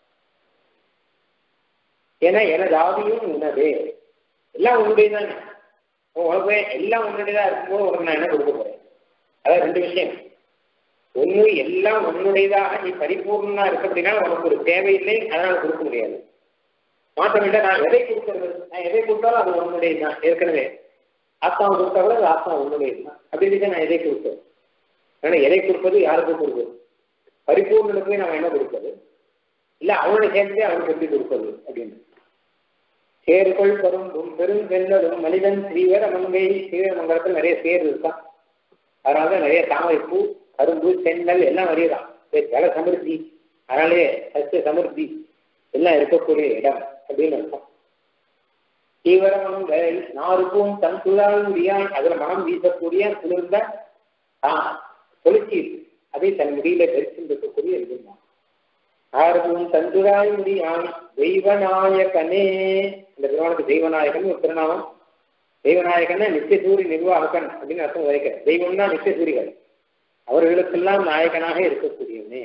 ஏன்னா எனது ஆவியும் உனது எல்லாம் உன்னுடைய தானே உனக்கு எல்லாம் உன்னுடையதா இருக்கும்போது உனக்கு நான் என்ன கொடுக்க போறேன் அதான் ரெண்டு விஷயம் ஒண்ணு எல்லாம் உன்னுடையதாக நீ பரிபூர்ணமா இருக்க அப்படின்னா உனக்கு ஒரு தேவையில்லை அதனால கொடுக்க முடியாது மாற்றமில்லை நான் எதை கொடுக்கறது நான் எதை கொடுத்தாலும் அது உன்னுடையது தான் ஏற்கனவே ஆத்மாவை கொடுத்தா கூட அது ஆத்மா உன்னுடையது தான் அப்படின்னு நான் எதை கொடுத்தேன் ஏன்னா எதை கொடுப்பது யாருக்கு கொடுக்குறது பரிபூர்ணனுக்கு நம்ம என்ன கொடுப்பது இல்ல அவனோட சேர்ந்தே அவனுக்கு எப்படி கொடுப்பது அப்படின்னு சேருக்குள் பரும்பும் பெருங்கெல்லரும் மனிதன் ஸ்ரீவர மங்கை ஸ்ரீவர மங்கலத்தில் நிறைய சேர் இருக்கான் அதனால நிறைய தாமரைப்பூ கரும்பு செங்கல் எல்லாம் நிறைய தான் ஜல சமிருத்தி அதனாலே சசிய சமிருத்தி எல்லாம் இருக்கக்கூடிய இடம் அப்படின்னு அர்த்தம் தீவிரமங்கை நாருக்கும் தன் துழால் முடியான் அதுல மனம் வீசக்கூடிய குளிர்ந்த தொழிற்சி அதை தன் முடியில தரிசிந்திருக்கக்கூடிய இருந்தான் ஆர்வம் தந்துராய் முடியான் தெய்வநாயகனே இந்த திருமணத்துக்கு தெய்வநாயகன் ஒரு திருநாமம் தெய்வநாயகன் நித்தியசூரி நிர்வாகன் அப்படின்னு அர்த்தம் வரைக்கிற தெய்வம்னா நித்தியசூரிகள் அவர்களுக்கெல்லாம் நாயகனாக இருக்கக்கூடியவனே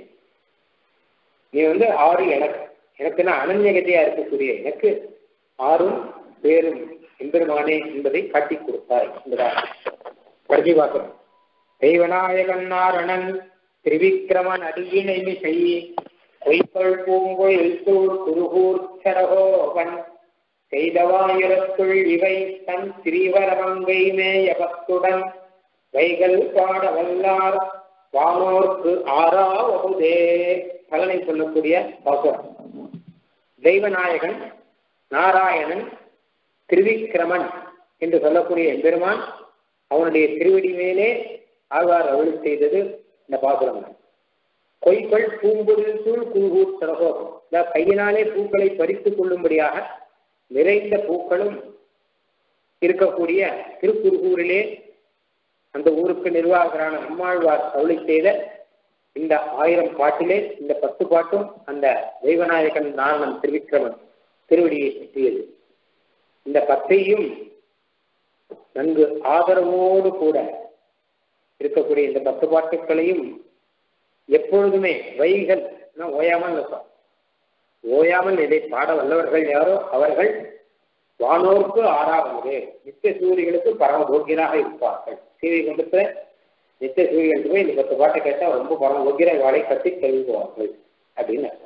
நீ வந்து ஆறு எனக்கு எனக்கு நான் அனன்யகதையா இருக்கக்கூடிய எனக்கு ஆறும் பேரும் எம்பெருமானே என்பதை காட்டி கொடுத்தாய் என்பதாக கடைசி பார்க்கணும் தெய்வநாயகன் நாரணன் திரிவிக்ரமன் அடியினை மிசை பொய்ப்பள் பூங்கொழில் தூர் குருகூர் சரகோவன் செய்தவாயிரத்துள் இவை தன் திரிவரமங்கை மேயபத்துடன் வைகள் பாட வல்லார் வானோர்க்கு ஆறாவதே பலனை சொல்லக்கூடிய பாசுரம் தெய்வநாயகன் நாராயணன் திருவிக்கிரமன் என்று சொல்லக்கூடிய எம்பெருமான் அவனுடைய திருவடி மேலே ஆழ்வார் அருள் செய்தது இந்த பாசுரம் கொய்கள் பூம்பொழில் சூழ் குழுகூர் சரகோகம் கையினாலே பூக்களை பறித்துக் கொள்ளும்படியாக நிறைந்த பூக்களும் இருக்கக்கூடிய திருக்குறுகூரிலே அந்த ஊருக்கு நிர்வாகரான நம்மாழ்வார் அருளை செய்த இந்த ஆயிரம் பாட்டிலே இந்த பத்து பாட்டும் அந்த தெய்வநாயகன் நாரணன் திருவிக்கிரமன் திருவடியை பற்றியது இந்த பத்தையும் நன்கு ஆதரவோடு கூட இருக்கக்கூடிய இந்த பத்து பாட்டுக்களையும் எப்பொழுதுமே வைகள் ஓயாமல் இருக்கும் ஓயாமல் இதை பாட வல்லவர்கள் யாரோ அவர்கள் வானோர்க்கு ஆறாவது நித்திய சூரியர்களுக்கு பரம போக்கியராக இருப்பார்கள் சீவை கொண்டு நித்திய சூரியர்களுக்கு போய் இந்த பத்து பாட்டை கேட்டால் ரொம்ப பரம போக்கியர வாழை கட்டி செல்வார்கள் அப்படின்னு அர்த்தம்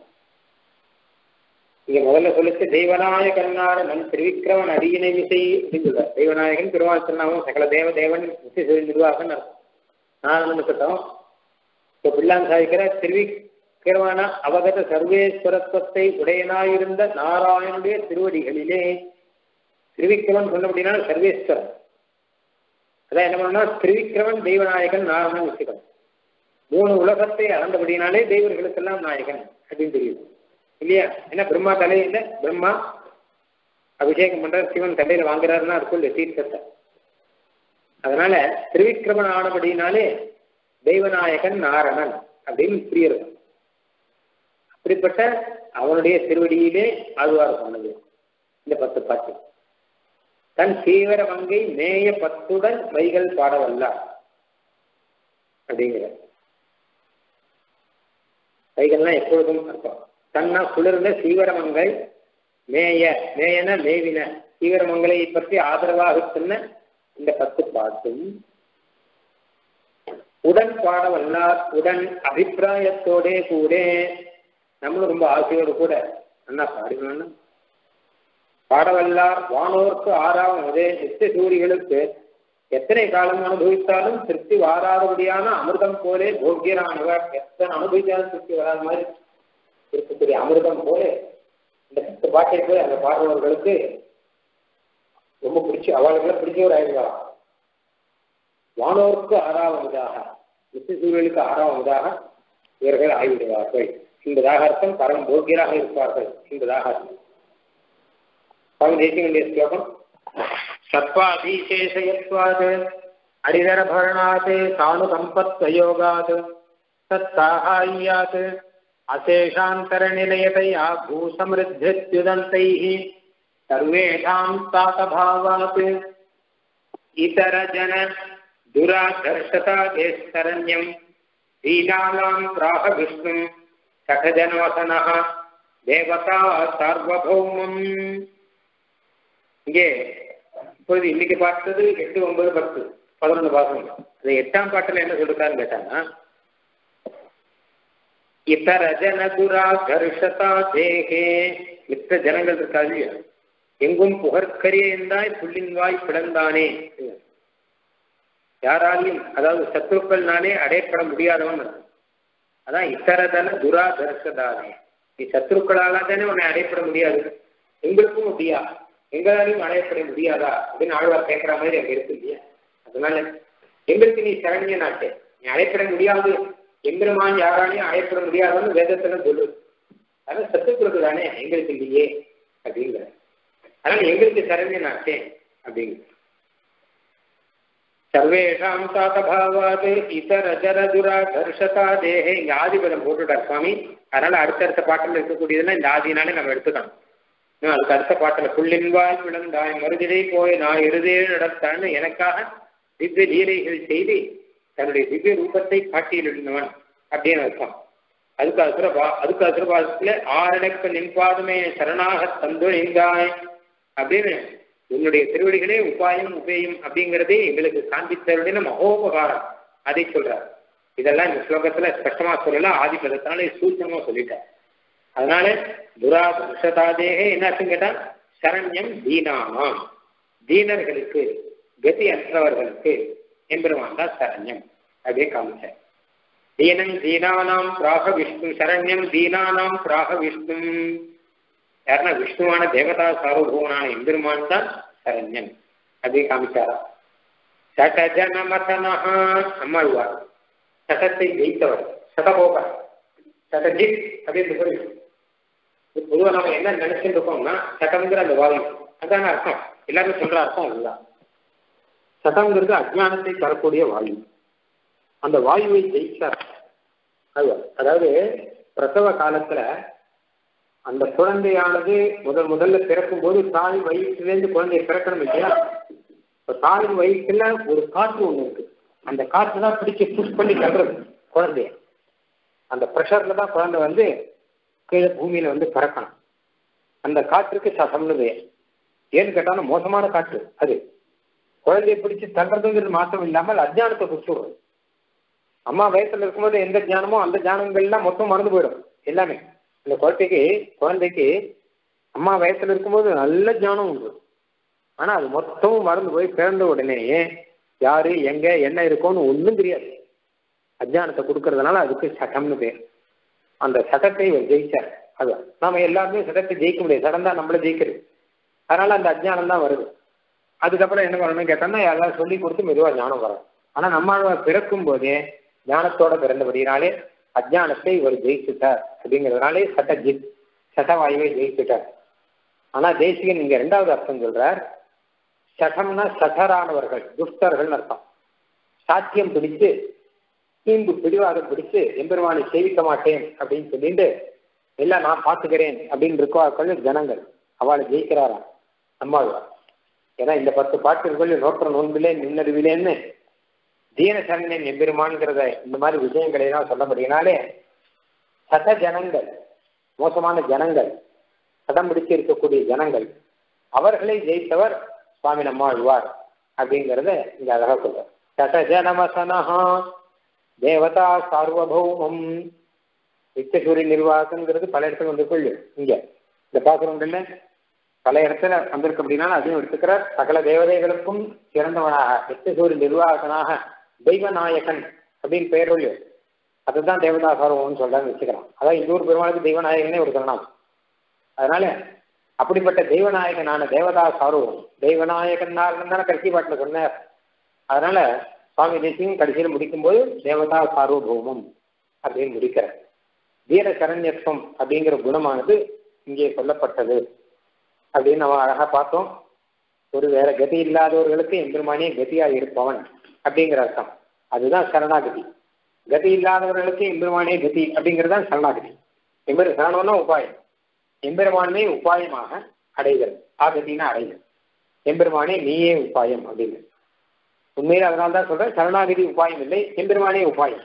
இங்க முதல்ல சொல்லிச்சு தெய்வநாயகன்னார நன் திருவிக்கிரமன் அடியினை விசை அப்படின்னு சொல்றார் தெய்வநாயகன் திருவாள் திருநாமம் சகல தேவ தேவன் நித்திய சூரிய நிர்வாகம் நாராயணன் இருக்கட்டும் இப்போ பிள்ளான் சாதிக்கிற திருவிக்கிரமான அவகத சர்வேஸ்வரத்துவத்தை உடையனாயிருந்த நாராயணுடைய திருவடிகளிலே திருவிக்கிரமன் சொன்ன அப்படின்னா சர்வேஸ்வரன் அதான் என்ன பண்ணா திருவிக்கிரமன் தெய்வநாயகன் நாராயணன் வச்சுக்கணும் மூணு உலகத்தை அளந்தபடினாலே தெய்வர்களுக்கெல்லாம் நாயகன் அப்படின்னு தெரியுது இல்லையா ஏன்னா பிரம்மா தலையில பிரம்மா அபிஷேகம் பண்ற சிவன் தலையில வாங்குறாருன்னா அதுக்குள்ள தீர்த்தத்தை அதனால திருவிக்கிரமன் ஆனபடினாலே தெய்வநாயகன் நாரணன் அப்படின்னு புரியுறது அப்படிப்பட்ட அவனுடைய திருவடியிலே ஆழ்வார் சொன்னது இந்த பத்து பாட்டு தன் தீவிர மங்கை மேய பத்துடன் வைகள் பாடவல்லார் அப்படிங்கிற வைகள்லாம் எப்பொழுதும் அர்த்தம் தன்னா குளிர்ந்த சீவரமங்கள் மேய மேயன மேவின சீவரமங்களை பற்றி ஆதரவாக சொன்ன இந்த பத்து பாட்டும் உடன் பாட வல்லார் உடன் அபிப்பிராயத்தோடே கூட நம்மளும் ரொம்ப ஆசையோடு கூட என்ன பாடினோம்னா பாடவல்லார் வானோர்க்கு ஆறாவது நித்திய சூரிகளுக்கு எத்தனை காலம் அனுபவித்தாலும் திருப்தி வாராதபடியான அமிர்தம் போலே போக்கியரானவர் எத்தனை அனுபவித்தாலும் திருப்தி வராத மாதிரி இருக்கக்கூடிய அமிர்தம் போல இந்த பத்து பாட்டை போய் அந்த பாடுறவர்களுக்கு ரொம்ப பிடிச்சி அவளுக்கெல்லாம் பிடிச்சவர் ஆயிடுவாராம் வானோருக்கு ஆறாவதாக நித்திய சூழலுக்கு ஆறாவதாக இவர்கள் ஆகிவிடுவார்கள் என்பதாக அர்த்தம் பரம் போக்கியராக இருப்பார்கள் என்பதாக அர்த்தம் சுவாமி தேசிகனுடைய ஸ்லோகம் சத்வாதீசேஷயத்வாத் அரிதரபரணாத் சானுகம்பத்வயோகாத் தத்தாஹாய்யாத் அசேஷாந்தரநிலையதையா பூசமிருத்தியுதந்தைः சர்வேஷாம் தாத்தபாவாத் इतरजन दुराधर्षतादेस्तरण्यम् दीनानाम् प्राह विष्णुम् सखजनवसनः தேவதா சார்வபௌமம் இங்கே இப்போது இன்னைக்கு பார்த்தது எட்டு ஒன்பது பத்து பதினொன்று பாசம் அது எட்டாம் பாட்டில் என்ன சொல்லிருக்காருன்னு கேட்டாங்கன்னா இத்தர ஜனகுரா கர்ஷதா தேகே மித்த ஜனங்கள் இருக்காது எங்கும் புகற்கரியந்தாய் புள்ளின் வாய் பிளந்தானே யாராலையும் அதாவது சத்துருக்கள்னாலே அடையப்பட முடியாதவன் அதான் இத்தரதன துரா தர்ஷதானே நீ சத்துருக்களால தானே உன்னை அடையப்பட முடியாது எங்களுக்கும் முடியா எங்களாலையும் அடையப்பட முடியாதா அப்படின்னு ஆழ்வார் கேட்கிற மாதிரி அங்க இருக்கு இல்லையா அதனால எங்களுக்கு நீ சரணிய நாட்டு நீ அடையப்பட முடியாது எம்பெருமான் யாராலையும் அடையப்பட முடியாதுன்னு வேதத்துல சொல்லு அதனால சத்துருக்களுக்கு தானே எங்களுக்கு இல்லையே அப்படிங்கிற அதனால எங்களுக்கு சரண்ய நாட்டே அப்படிங்கிற சர்வேஷாம் தாத்தபாவாது இதர ஜர துரா கர்ஷதா தேகே இங்க ஆதிபதம் போட்டுட்டார் சுவாமி அதனால அடுத்தடுத்த பாட்டில் இருக்கக்கூடியதுன்னா இந்த ஆதினாலே நம்ம எடுத்துக்கணும் இன்னும் அதுக்கு அடுத்த பாட்டில் புள்ளின்வாய் விழுந்தாய் மறுதிடை போய் நான் இருதே நடத்தான்னு எனக்காக திவ்ய லீலைகள் செய்து தன்னுடைய திவ்ய ரூபத்தை காட்டியிருந்தவன் அப்படின்னு அர்த்தம் அதுக்கு அசுரபா அதுக்கு அசுரபாசத்துல ஆரடைக்கு நின்பாதுமே சரணாக தந்து நின்றாய் அப்படின்னு உன்னுடைய திருவடிகளே உபாயம் உபேயம் அப்படிங்கிறதே எங்களுக்கு காண்பித்தருடைய மகோபகாரம் அதை சொல்றார் இதெல்லாம் இந்த ஸ்லோகத்துல ஸ்பஷ்டமா சொல்லல ஆதிபதத்தினால சூச்சமா சொல்லிட்டார் அதனால துரா தர்ஷதாதேகே என்னாச்சுன்னு கேட்டா சரண்யம் தீனாமாம் தீனர்களுக்கு கதி அற்றவர்களுக்கு எம்பெருமான் தான் சரண்யம் அப்படியே காமிச்சார் தீனம் தீனானாம் பிராக விஷ்ணு சரண்யம் தீனானாம் பிராக விஷ்ணு யாருன்னா விஷ்ணுவான தேவதா சார்வபூவனான எம்பெருமான் தான் சரண்யன் அப்படி காமிச்சாரா சடஜனமதனஹா அம்மாழ்வார் சட்டத்தை ஜெயித்தவர் சதபோகர் சடஜித் அப்படின்னு சொல்லி பொதுவாக நம்ம என்ன நினைச்சுட்டு இருக்கோம்னா சட்டம்ங்கிற அந்த வாயு அதான அர்த்தம் எல்லாரும் சொல்ற அர்த்தம் அதுதான் சட்டம்ங்கிறது அஜானத்தை தரக்கூடிய வாயு அந்த வாயுவை ஜெயிச்சார் அதாவது பிரசவ காலத்துல அந்த குழந்தையானது முதல் முதல்ல பிறக்கும் போது தாய் வயிற்றிலேருந்து குழந்தைய பிறக்கணும் இல்லையா இப்ப தாய் வயிற்றுல ஒரு காற்று ஒண்ணு இருக்கு அந்த காற்று தான் பிடிச்சி புஷ் பண்ணி தள்ளுறது குழந்தைய அந்த ப்ரெஷர்ல தான் குழந்தை வந்து கீழே பூமியில வந்து பிறக்கணும் அந்த காற்றுக்கு சசம்னு பேர் ஏன்னு கேட்டாலும் மோசமான காற்று அது குழந்தைய பிடிச்சி தள்ளுறதுங்கிறது மாற்றம் இல்லாமல் அஜானத்தை கொடுத்துடுறது அம்மா வயசுல இருக்கும்போது எந்த ஞானமோ அந்த ஞானங்கள்லாம் மொத்தம் மறந்து போயிடும் எல்லாமே இந்த குழந்தைக்கு குழந்தைக்கு அம்மா வயசுல இருக்கும்போது நல்ல ஞானம் உண்டு ஆனா அது மொத்தமும் மறந்து போய் பிறந்த உடனேயே யாரு எங்க என்ன இருக்கோன்னு ஒன்றும் தெரியாது அஜானத்தை கொடுக்கறதுனால அதுக்கு சட்டம்னு பேர் அந்த சட்டத்தை இவர் ஜெயிச்சார் அதுதான் நாம எல்லாருமே சட்டத்தை ஜெயிக்க முடியாது சடம் தான் நம்மள ஜெயிக்கிறது அதனால அந்த அஜ்ஞானம் தான் வருது அதுக்கப்புறம் என்ன பண்ணணும்னு கேட்டோம்னா யாராவது சொல்லி கொடுத்து மெதுவா ஞானம் வரும் ஆனா நம்ம பிறக்கும் போதே ஞானத்தோட பிறந்தபடினாலே அஜானத்தை இவர் ஜெயிச்சுட்டார் அப்படிங்கிறதுனாலே சட்ட ஜித் சட்டவாயுவை ஜெயிச்சுட்டார் ஆனா தேசிகன் இங்க ரெண்டாவது அர்த்தம் சொல்றார் சட்டம்னா சட்டரானவர்கள் துஷ்டர்கள் அர்த்தம் சாத்தியம் பிடிச்சு தீம்பு பிடிவாதம் பிடிச்சு எம்பெருமானை சேவிக்க மாட்டேன் அப்படின்னு சொல்லிட்டு எல்லாம் நான் பார்த்துக்கிறேன் அப்படின்னு இருக்கவார்கள் ஜனங்கள் அவளை ஜெயிக்கிறாராம் நம்மாழ்வார் ஏன்னா இந்த பத்து பாட்டுகள் நோற்ற நோன்பிலே நின்னறிவிலேன்னு தீன சரணன் எம்பெருமான்கிறத இந்த மாதிரி விஷயங்களை எல்லாம் சொல்லப்படினாலே சத ஜனங்கள் மோசமான ஜனங்கள் சடம் பிடிச்சு இருக்கக்கூடிய ஜனங்கள் அவர்களை ஜெயித்தவர் சுவாமி நம்மாழ்வார் அப்படிங்கிறத இங்க அழகா சொல்றார் சத ஜனமசனஹா தேவதா சார்வபௌமம் நித்தியசூரிய நிர்வாகங்கிறது பல இடத்துல வந்து கொள்ளு இங்க இந்த பாசுரங்கள்ல பல இடத்துல வந்திருக்கு அப்படின்னா அதையும் எடுத்துக்கிறார் சகல தேவதைகளுக்கும் சிறந்தவனாக நித்தியசூரிய நிர்வாகனாக தெய்வநாயகன் அப்படின்னு பெயர் சொல்லு அதுதான் தேவதா சார்வம்னு சொல்றான்னு வச்சுக்கிறான் அதான் இந்த ஊர் பெருமாளுக்கு தெய்வநாயகனே ஒரு திருநாமம் அதனால அப்படிப்பட்ட தெய்வநாயகனான தேவதா சார்வம் தெய்வநாயகன் தானே கடைசி பாட்டில் சொன்னார் அதனால சுவாமி தேசியம் கடைசியில் முடிக்கும்போது தேவதா சார்வபௌமம் அப்படின்னு முடிக்கிறார் வீர சரண்யத்துவம் அப்படிங்கிற குணமானது இங்கே சொல்லப்பட்டது அப்படின்னு நம்ம அழகா பார்த்தோம் ஒரு வேற கதி இல்லாதவர்களுக்கு எம்பெருமானே கதியா இருப்பவன் அப்படிங்கிற அர்த்தம் அதுதான் சரணாகதி கதி இல்லாதவர்களுக்கு எம்பெருமானே கதி அப்படிங்கிறது சரணாகதி எம்பெரு சரணம்னா உபாயம் எம்பெருமானே உபாயமாக அடைதல் ஆகத்தினா அடைதல் எம்பெருமானே நீயே உபாயம் அப்படின்னு உண்மையில அதனால தான் சொல்றேன் சரணாகதி உபாயம் இல்லை எம்பெருமானே உபாயம்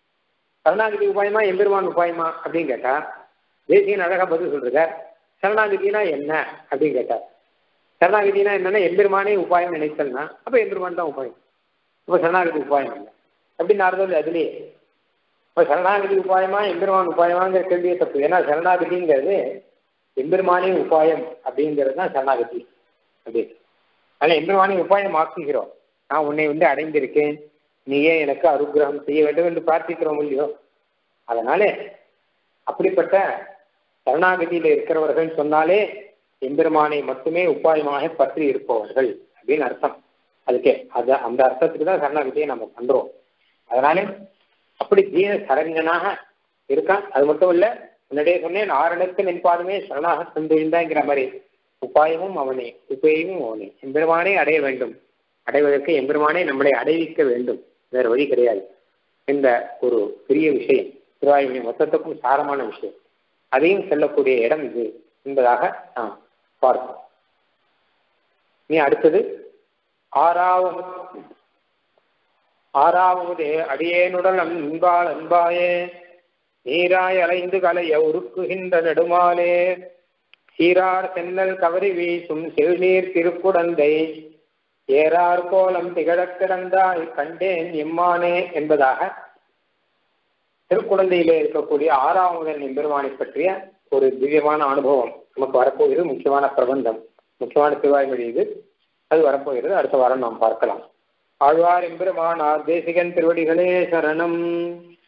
சரணாகதி உபாயமா எம்பெருமான் உபாயமா அப்படின்னு கேட்டா தேசியன் அழகா பதில் சொல்றார் சரணாகதினா என்ன அப்படின்னு கேட்டார் சரணாகதினா என்னன்னா எம்பெருமானே உபாயம் நினைத்தல்னா அப்ப எம்பெருமான் தான் உபாயம் அப்ப சரணாகதி உபாயம் இல்லை அப்படின்னு அர்த்தம் அதுலயே இப்ப சரணாகதி உபாயமா எம்பெருமான் உபாயமாங்கிற கேள்வியே தப்பு ஏன்னா சரணாகதிங்கிறது எம்பெருமானே உபாயம் அப்படிங்கிறது தான் சரணாகதி அப்படி அதனால எம்பெருமானே உபாயம் ஆக்குகிறோம் நான் உன்னை வந்து அடைந்திருக்கேன் நீயே எனக்கு அனுகிரகம் செய்ய வேண்டும் என்று பிரார்த்திக்கிறோம் இல்லையோ அதனால அப்படிப்பட்ட சரணாகதியில இருக்கிறவர்கள் சொன்னாலே எம்பெருமானை மட்டுமே உபாயமாக பற்றி இருப்பவர்கள் அப்படின்னு அர்த்தம் அதுக்கே அது அந்த அர்த்தத்துக்கு தான் சரணாகதியை நம்ம பண்றோம் அதனால அப்படி தீன சரஞ்சனாக இருக்கான் அது மட்டும் இல்ல முன்னாடியே சொன்னேன் ஆரணத்து நின்பாதுமே சரணாக தந்துவிந்தாங்கிற மாதிரி உபாயமும் அவனே உபயமும் அவனே எம்பெருமானே அடைய வேண்டும் அடைவதற்கு எம்பெருமானே நம்மளை அடைவிக்க வேண்டும் வேற வழி கிடையாது இந்த ஒரு பெரிய விஷயம் திருவாயுமணி மொத்தத்துக்கும் சாரமான விஷயம் அதையும் செல்லக்கூடிய இடம் இது என்பதாக நாம் பார்ப்போம் நீ அடுத்தது ஆறாவது ஆறாவது அடியேனுடன் அன்பால் அன்பாயே நீராய் அலைந்து கலைய உருக்குகின்ற நெடுமாலே சீரார் சென்னல் கவரி வீசும் செழுநீர் திருக்குடந்தை ஏறார் கோலம் திகழக் கிடந்தாய் கண்டேன் எம்மானே என்பதாக திருக்குழந்தையிலே இருக்கக்கூடிய ஆறாவது எம்பெருமானை பற்றிய ஒரு திவ்யமான அனுபவம் நமக்கு வரப்போகிறது முக்கியமான பிரபந்தம் முக்கியமான திருவாய்மொழி இது அது வரப்போகிறது அடுத்த வாரம் நாம் பார்க்கலாம் ஆழ்வார் எம்பெருமானார் தேசிகன் திருவடிகளே சரணம்